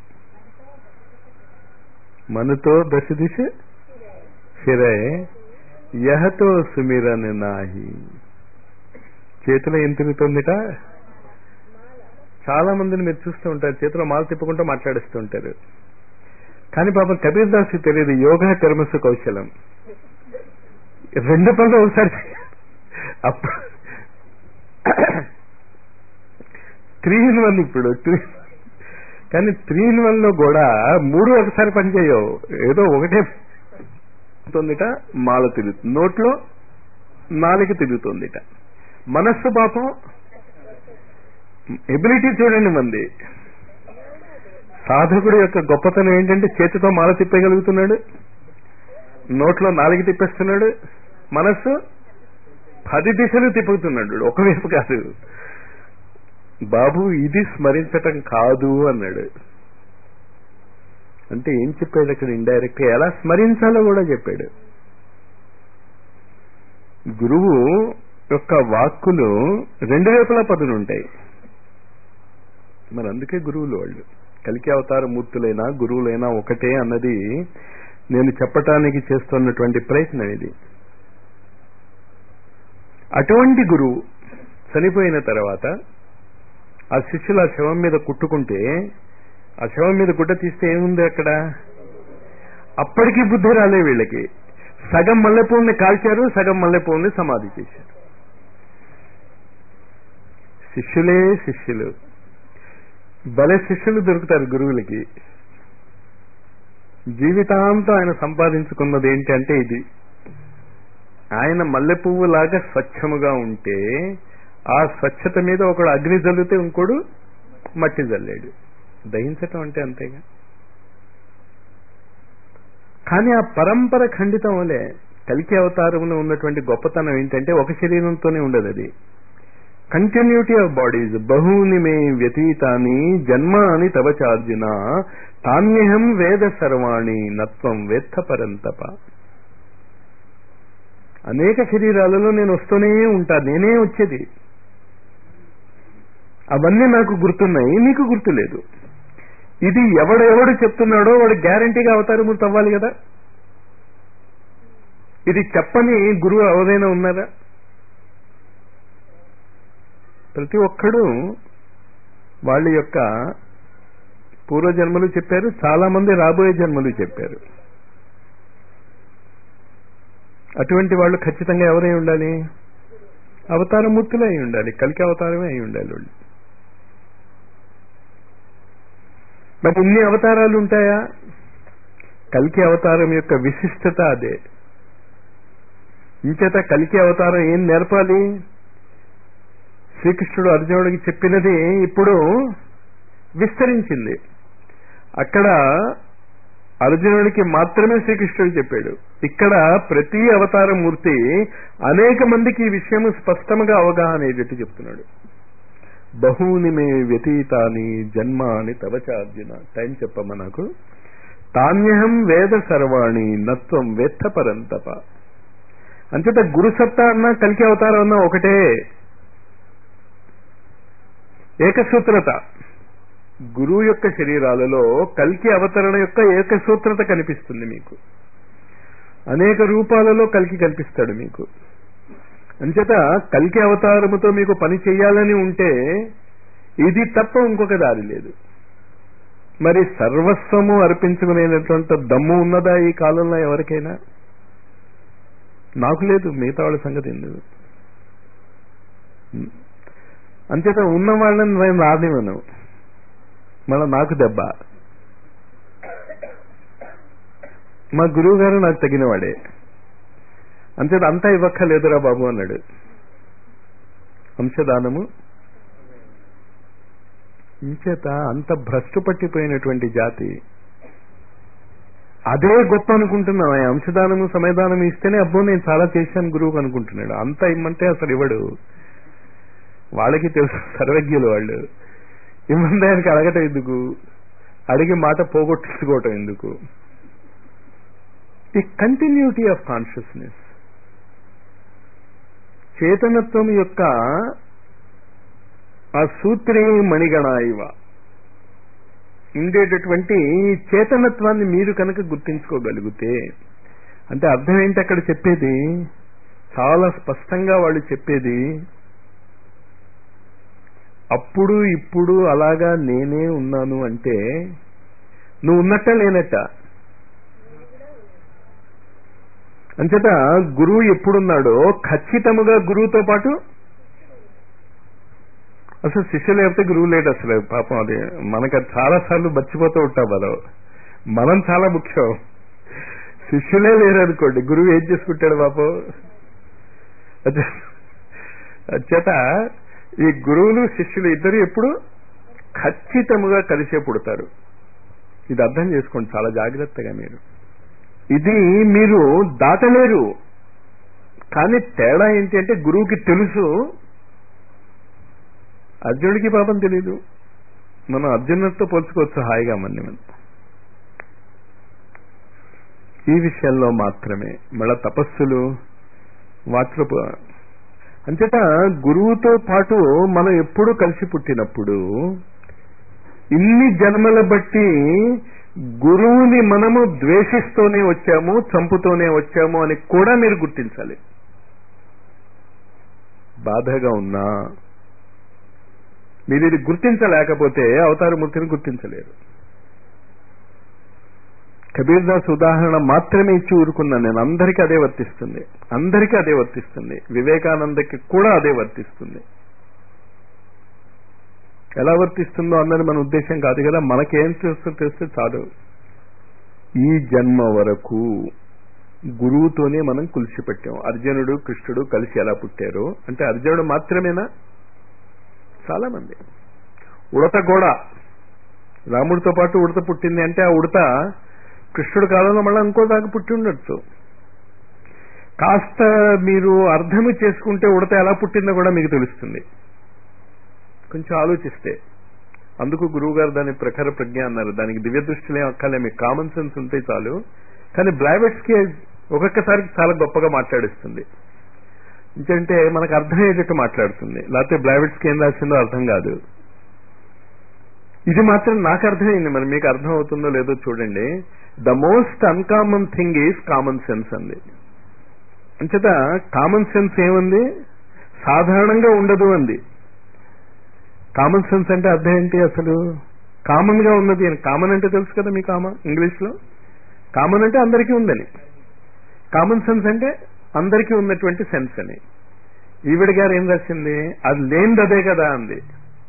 మనతో దశ దిశ ఫిరై యహతో సుమిరన్ నాహి చేతిలో ఏం తిరుగుతుందిట చాలా మందిని మీరు చూస్తూ ఉంటారు చేతిలో మాల తిప్పుకుంటూ మాట్లాడిస్తూ ఉంటారు కానీ పాపం కబీర్ దాస్ తెలియదు యోగా కర్మసు కౌశలం రెండు పనులు ఒకసారి అప్పుడు త్రీ ఇన్ వన్ ఇప్పుడు త్రీ కానీ త్రీ ఇన్ వన్ లో కూడా మూడు ఒకసారి పనిచేయవు ఏదో ఒకటే తిరుగుతుందిట మాల తిరుగుతుంది నోట్లో నాలుగు తిరుగుతుందిట మనస్సు పాపం ఎబిలిటీ చూడండి మంది సాధకుడు యొక్క గొప్పతనం ఏంటంటే చేతితో మాల తిప్పగలుగుతున్నాడు నోట్లో నాలుగు తిప్పేస్తున్నాడు మనస్సు పది దిశలు తిప్పుతున్నాడు ఒకవైపు కాదు బాబు ఇది స్మరించటం కాదు అన్నాడు అంటే ఏం చెప్పాడు అక్కడ ఇండైరెక్ట్ ఎలా స్మరించాలో కూడా చెప్పాడు గురువు యొక్క వాక్కులు రెండు వైపులా పదులు ఉంటాయి మరి అందుకే గురువులు వాళ్ళు కలికి అవతార మూర్తులైనా గురువులైనా ఒకటే అన్నది నేను చెప్పటానికి చేస్తున్నటువంటి ప్రయత్నం ఇది అటువంటి గురువు చనిపోయిన తర్వాత ఆ శిష్యులు ఆ శవం మీద కుట్టుకుంటే ఆ శవం మీద గుడ్డ తీస్తే ఏముంది అక్కడ అప్పటికీ బుద్ధి రాలే వీళ్ళకి సగం మల్లెపూల్ని కాల్చారు సగం మల్లెపూల్ని సమాధి చేశారు శిష్యులే శిష్యులు భలే శిష్యులు దొరుకుతారు గురువులకి జీవితాంతం ఆయన సంపాదించుకున్నది ఏంటి అంటే ఇది ఆయన మల్లె పువ్వు లాగా స్వచ్ఛముగా ఉంటే ఆ స్వచ్ఛత మీద ఒకడు అగ్ని జల్లితే ఇంకోడు మట్టి జల్లాడు దహించటం అంటే అంతేగా కానీ ఆ పరంపర ఖండితం వలే కలికి అవతారంలో ఉన్నటువంటి గొప్పతనం ఏంటంటే ఒక శరీరంతోనే ఉండదు అది కంటిన్యూటీ ఆఫ్ బాడీస్ బహూని మే వ్యతీతాని జన్మాని తవ చార్జున తాన్యహం వేద సర్వాణి నత్వం వేత్త పరంతప అనేక శరీరాలలో నేను వస్తూనే ఉంటా నేనే వచ్చేది అవన్నీ నాకు గుర్తున్నాయి నీకు గుర్తులేదు ఇది ఎవడెవడు చెప్తున్నాడో వాడు గ్యారంటీగా అవతారమూర్తి అవ్వాలి కదా ఇది చెప్పని గురువు ఎవరైనా ఉన్నారా ప్రతి ఒక్కడు వాళ్ళ యొక్క పూర్వజన్మలు చెప్పారు చాలా మంది రాబోయే జన్మలు చెప్పారు అటువంటి వాళ్ళు ఖచ్చితంగా ఎవరై ఉండాలి అవతారమూర్తులే అయి ఉండాలి కలికి అవతారమే అయి ఉండాలి వాళ్ళు మరి ఇన్ని అవతారాలు ఉంటాయా కలికి అవతారం యొక్క విశిష్టత అదే ఇంచేత కలికి అవతారం ఏం నేర్పాలి శ్రీకృష్ణుడు అర్జునుడికి చెప్పినది ఇప్పుడు విస్తరించింది అక్కడ అర్జునుడికి మాత్రమే శ్రీకృష్ణుడు చెప్పాడు ఇక్కడ ప్రతి అవతార మూర్తి అనేక మందికి ఈ విషయం స్పష్టంగా అవగాహన అయ్యేటట్టు చెప్తున్నాడు బహూని మే వ్యతీతాని జన్మాని తవచార్జున టైం చెప్పమ్మ నాకు తాన్యహం వేద సర్వాణి నత్వం వేత్త పరంతప అంచేత గురుసత్తా అన్నా కలికి అవతారం అన్నా ఒకటే ఏకసూత్రత గురువు యొక్క శరీరాలలో కల్కి అవతరణ యొక్క ఏకసూత్రత కనిపిస్తుంది మీకు అనేక రూపాలలో కలికి కనిపిస్తాడు మీకు అంచేత కల్కి అవతారముతో మీకు పని చేయాలని ఉంటే ఇది తప్ప ఇంకొక దారి లేదు మరి సర్వస్వము అర్పించుకునేటటువంటి దమ్ము ఉన్నదా ఈ కాలంలో ఎవరికైనా నాకు లేదు మిగతా వాళ్ళ సంగతి ఎందుకు అంచేత ఉన్న వాళ్ళని నేను రానివ్వను మళ్ళా నాకు దెబ్బ మా గురువు గారు నాకు తగినవాడే అంచేత అంతా ఇవ్వక్కర్లేదురా బాబు అన్నాడు అంశదానము ఇంచేత అంత భ్రష్టు పట్టిపోయినటువంటి జాతి అదే గొప్ప అనుకుంటున్నాం ఆ అంశదానము సమయదానం ఇస్తేనే అబ్బో నేను చాలా చేశాను గురువుకు అనుకుంటున్నాడు అంతా ఇమ్మంటే అసలు ఇవ్వడు వాళ్ళకి తెలుసు సర్వజ్ఞులు వాళ్ళు ఇమ్మంది ఆయనకి అడగటం ఎందుకు అడిగి మాట పోగొట్టుకోవటం ఎందుకు ఈ కంటిన్యూటీ ఆఫ్ కాన్షియస్నెస్ చేతనత్వం యొక్క ఆ సూత్రే మణిగణ ఇవ ఉండేటటువంటి చేతనత్వాన్ని మీరు కనుక గుర్తించుకోగలిగితే అంటే అర్థం ఏంటి అక్కడ చెప్పేది చాలా స్పష్టంగా వాళ్ళు చెప్పేది అప్పుడు ఇప్పుడు అలాగా నేనే ఉన్నాను అంటే నువ్వు ఉన్నట్ట లేనట్ట అంచేత గురువు ఎప్పుడున్నాడో ఖచ్చితముగా గురువుతో పాటు అసలు శిష్యు లేకపోతే గురువు లేడు అసలు పాపం అది మనకు అది చాలా సార్లు మర్చిపోతూ ఉంటాం మనం మనం చాలా ముఖ్యం శిష్యులే లేరు అనుకోండి గురువు ఏం చేసుకుంటాడు పాపం చేత ఈ గురువులు శిష్యులు ఇద్దరు ఎప్పుడు ఖచ్చితముగా కలిసే పుడతారు ఇది అర్థం చేసుకోండి చాలా జాగ్రత్తగా మీరు ఇది మీరు దాటలేరు కానీ తేడా ఏంటి అంటే గురువుకి తెలుసు అర్జునుడికి పాపం తెలీదు మనం అర్జునుడితో పోల్చుకోవచ్చు హాయిగా మన్ని మనం ఈ విషయంలో మాత్రమే మళ్ళా తపస్సులు వాటిలో అంచేత గురువుతో పాటు మనం ఎప్పుడు కలిసి పుట్టినప్పుడు ఇన్ని జన్మల బట్టి గురువుని మనము ద్వేషిస్తూనే వచ్చాము చంపుతూనే వచ్చాము అని కూడా మీరు గుర్తించాలి బాధగా ఉన్నా మీరు ఇది గుర్తించలేకపోతే అవతారమూర్తిని గుర్తించలేరు కబీర్ దాస్ ఉదాహరణ మాత్రమే ఇచ్చి ఊరుకున్నాను నేను అందరికీ అదే వర్తిస్తుంది అందరికీ అదే వర్తిస్తుంది వివేకానందకి కూడా అదే వర్తిస్తుంది ఎలా వర్తిస్తుందో అన్నది మన ఉద్దేశం కాదు కదా మనకేం తెలుస్తూ తెలిస్తే చాలు ఈ జన్మ వరకు గురువుతోనే మనం కులిసి పెట్టాం అర్జునుడు కృష్ణుడు కలిసి ఎలా పుట్టారు అంటే అర్జునుడు మాత్రమేనా చాలా మంది ఉడత కూడా రాముడితో పాటు ఉడత పుట్టింది అంటే ఆ ఉడత కృష్ణుడు కాలంలో మళ్ళీ ఇంకో దాకా పుట్టి ఉండొచ్చు కాస్త మీరు అర్థము చేసుకుంటే ఉడత ఎలా పుట్టిందో కూడా మీకు తెలుస్తుంది కొంచెం ఆలోచిస్తే అందుకు గురువు గారు దాని ప్రఖర ప్రజ్ఞ అన్నారు దానికి దివ్య దృష్టిలే అక్కలే మీకు కామన్ సెన్స్ ఉంటే చాలు కానీ బ్లావెట్స్ కి ఒక్కొక్కసారి చాలా గొప్పగా మాట్లాడిస్తుంది ఎందుకంటే మనకు అర్థమయ్యేటట్టు మాట్లాడుతుంది లేకపోతే బ్లావెట్స్ కి ఏం రాసిందో అర్థం కాదు ఇది మాత్రం నాకు అర్థమైంది మరి మీకు అర్థం అవుతుందో లేదో చూడండి the most uncommon thing is common sense అంది అంచేత కామన్ సెన్స్ ఏముంది సాధారణంగా ఉండదు అంది కామన్ సెన్స్ అంటే అర్థం ఏంటి అసలు కామన్ గా ఉన్నది అని కామన్ అంటే తెలుసు కదా మీ కామన్ ఇంగ్లీష్ లో కామన్ అంటే అందరికీ ఉందని కామన్ సెన్స్ అంటే అందరికీ ఉన్నటువంటి సెన్స్ అని ఈవిడ గారు ఏం రాసింది అది లేనిది అదే కదా అంది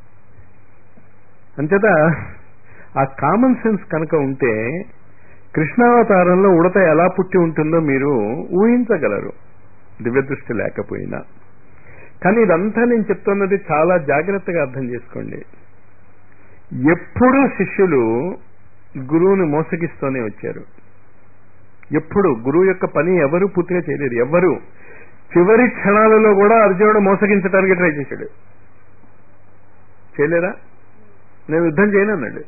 అంచేత ఆ కామన్ సెన్స్ కనుక ఉంటే కృష్ణావతారంలో ఉడత ఎలా పుట్టి ఉంటుందో మీరు ఊహించగలరు దివ్య దృష్టి లేకపోయినా కానీ ఇదంతా నేను చెప్తున్నది చాలా జాగ్రత్తగా అర్థం చేసుకోండి ఎప్పుడూ శిష్యులు గురువుని మోసగిస్తూనే వచ్చారు ఎప్పుడు గురువు యొక్క పని ఎవరు పూర్తిగా చేయలేదు ఎవరు చివరి క్షణాలలో కూడా అర్జునుడు మోసగించడానికి ట్రై చేశాడు చేయలేదా నేను యుద్ధం చేయను అన్నాడు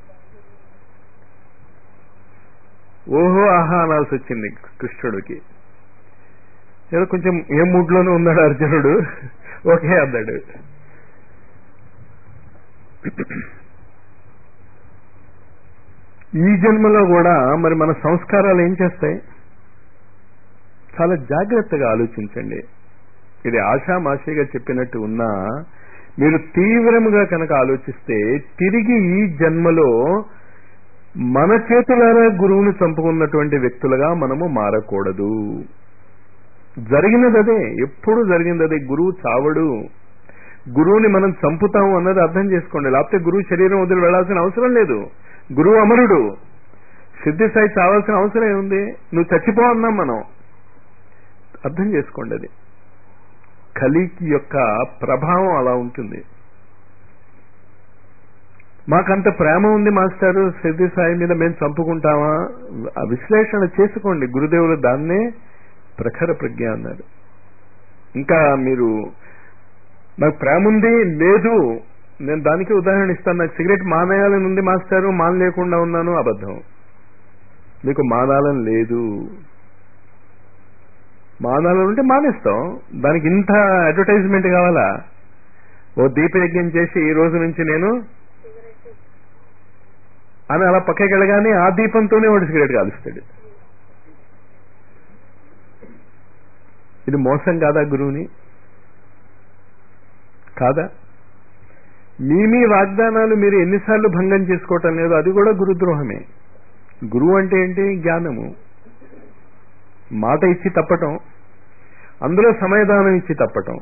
ఓహో ఆహా అనాల్సి వచ్చింది కృష్ణుడికి ఏదో కొంచెం ఏ మూడ్లోనే ఉన్నాడు అర్జునుడు ఓకే అన్నాడు ఈ జన్మలో కూడా మరి మన సంస్కారాలు ఏం చేస్తాయి చాలా జాగ్రత్తగా ఆలోచించండి ఇది ఆషామాషిగా చెప్పినట్టు ఉన్నా మీరు తీవ్రముగా కనుక ఆలోచిస్తే తిరిగి ఈ జన్మలో మన చేతులారా గురువును చంపుకున్నటువంటి వ్యక్తులుగా మనము మారకూడదు జరిగినది అదే ఎప్పుడు జరిగింది అదే గురువు చావడు గురువుని మనం చంపుతాము అన్నది అర్థం చేసుకోండి లేకపోతే గురువు శరీరం వదిలి వెళ్లాల్సిన అవసరం లేదు గురువు అమరుడు సిద్ధి సాయి చావాల్సిన అవసరం ఏముంది నువ్వు చచ్చిపో అన్నాం మనం అర్థం చేసుకోండి అది కలికి యొక్క ప్రభావం అలా ఉంటుంది మాకంత ప్రేమ ఉంది మాస్టారు సిద్ధి సాయి మీద మేము చంపుకుంటామా ఆ విశ్లేషణ చేసుకోండి గురుదేవులు దాన్నే ప్రఖర ప్రజ్ఞ అన్నారు ఇంకా మీరు నాకు ప్రేమ ఉంది లేదు నేను దానికి ఉదాహరణ ఇస్తాను నాకు సిగరెట్ మానేయాలని ఉంది మాస్టారు మాన లేకుండా ఉన్నాను అబద్ధం మీకు మానాలని లేదు మానాలని ఉంటే మానేస్తాం దానికి ఇంత అడ్వర్టైజ్మెంట్ కావాలా ఓ దీపయజ్ఞం చేసి ఈ రోజు నుంచి నేను అని అలా పక్కకి వెళ్ళగానే ఆ దీపంతోనే వాడు సిగరెట్ కాలుస్తాడు ఇది మోసం కాదా గురువుని కాదా మీ మీ వాగ్దానాలు మీరు ఎన్నిసార్లు భంగం చేసుకోవటం లేదు అది కూడా గురుద్రోహమే గురువు అంటే ఏంటి జ్ఞానము మాట ఇచ్చి తప్పటం అందులో సమయదానం ఇచ్చి తప్పటం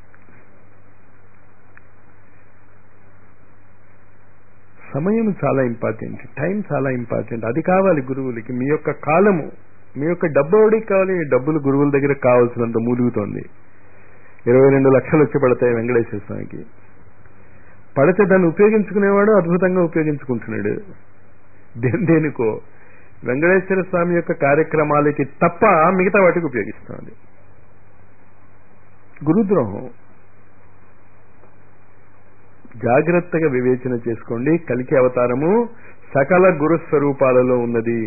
సమయం చాలా ఇంపార్టెంట్ టైం చాలా ఇంపార్టెంట్ అది కావాలి గురువులకి మీ యొక్క కాలము మీ యొక్క డబ్బు ఎవడికి కావాలి డబ్బులు గురువుల దగ్గర కావాల్సినంత మూలుగుతోంది ఇరవై రెండు లక్షలు వచ్చి పడతాయి వెంకటేశ్వర స్వామికి పడితే దాన్ని ఉపయోగించుకునేవాడు అద్భుతంగా ఉపయోగించుకుంటున్నాడు దేని దేనికో వెంకటేశ్వర స్వామి యొక్క కార్యక్రమాలకి తప్ప మిగతా వాటికి ఉపయోగిస్తుంది గురుద్రోహం జాగ్రత్తగా వివేచన చేసుకోండి కలికి అవతారము సకల గురు స్వరూపాలలో ఉన్నది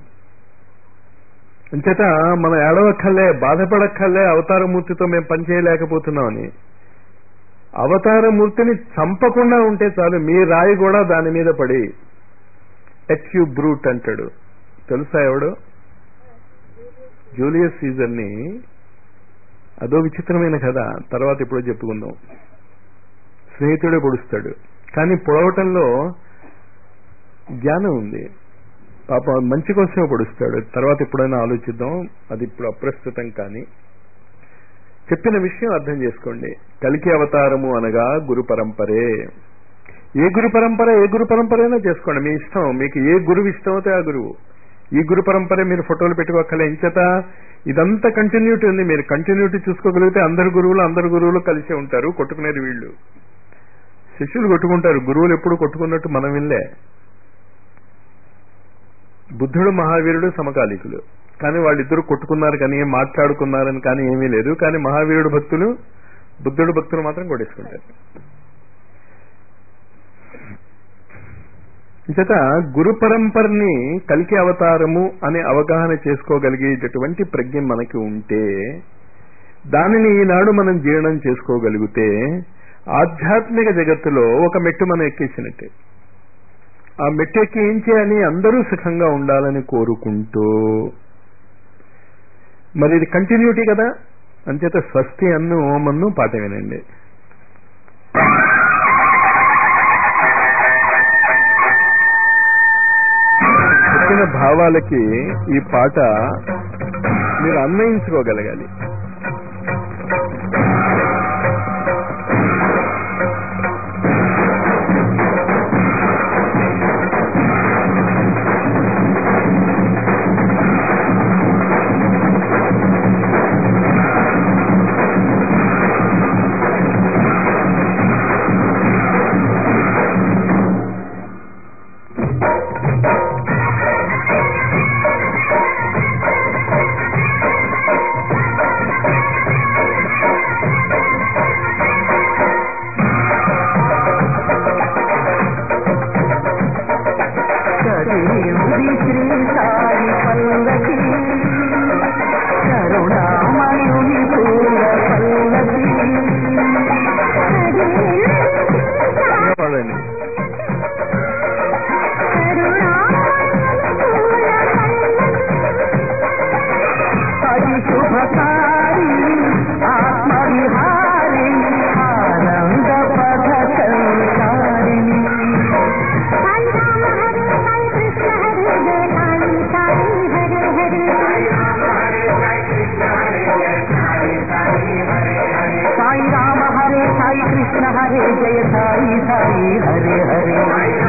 అంచేత మనం ఏడవక్కర్లే బాధపడక్కర్లే అవతారమూర్తితో మేము పనిచేయలేకపోతున్నామని అవతారమూర్తిని చంపకుండా ఉంటే చాలు మీ రాయి కూడా దాని మీద పడి ఎక్యూ బ్రూట్ అంటాడు తెలుసా ఎవడు జూలియస్ సీజర్ ని అదో విచిత్రమైన కథ తర్వాత ఇప్పుడు చెప్పుకుందాం స్నేహితుడే పొడుస్తాడు కానీ పొడవటంలో జ్ఞానం ఉంది పాప మంచి కోసమే పొడుస్తాడు తర్వాత ఎప్పుడైనా ఆలోచిద్దాం అది ఇప్పుడు అప్రస్తుతం కానీ చెప్పిన విషయం అర్థం చేసుకోండి కలికి అవతారము అనగా గురు పరంపరే ఏ గురు పరంపర ఏ గురు పరంపరైనా చేసుకోండి మీ ఇష్టం మీకు ఏ గురువు ఇష్టమైతే ఆ గురువు ఈ గురు పరంపరే మీరు ఫోటోలు పెట్టుకోగల ఎంచేత ఇదంతా కంటిన్యూటీ ఉంది మీరు కంటిన్యూటీ చూసుకోగలిగితే అందరు గురువులు అందరు గురువులు కలిసే ఉంటారు కొట్టుకునేది వీళ్ళు శిష్యులు కొట్టుకుంటారు గురువులు ఎప్పుడు కొట్టుకున్నట్టు మనం వినలే బుద్ధుడు మహావీరుడు సమకాలీకులు కానీ వాళ్ళిద్దరు కొట్టుకున్నారు కానీ మాట్లాడుకున్నారని కానీ ఏమీ లేదు కానీ మహావీరుడు భక్తులు బుద్ధుడు భక్తులు మాత్రం కొట్టేసుకుంటారు చేత గురు పరంపరని కలికి అవతారము అనే అవగాహన చేసుకోగలిగేటటువంటి ప్రజ్ఞ మనకి ఉంటే దానిని ఈనాడు మనం జీర్ణం చేసుకోగలిగితే ఆధ్యాత్మిక జగత్తులో ఒక మెట్టు మనం ఎక్కేసినట్టే ఆ మెట్టెక్కి ఏం చేయాలి అందరూ సుఖంగా ఉండాలని కోరుకుంటూ మరి ఇది కంటిన్యూటీ కదా అంచేత స్వస్తి అన్ను ఓమన్ను పాట వినండి చెప్పిన భావాలకి ఈ పాట మీరు అన్వయించుకోగలగాలి కదిలింది శ్రీ సాయి పల్లకి కరుణామయుని పూల పల్లకి పాడండి అది శుభకారి ఆత్మవిహారి ఆనంద పథ సంచారిణి సాయి రామ హరే సాయి కృష్ణ హరే జయ సాయి సాయి హరే హరే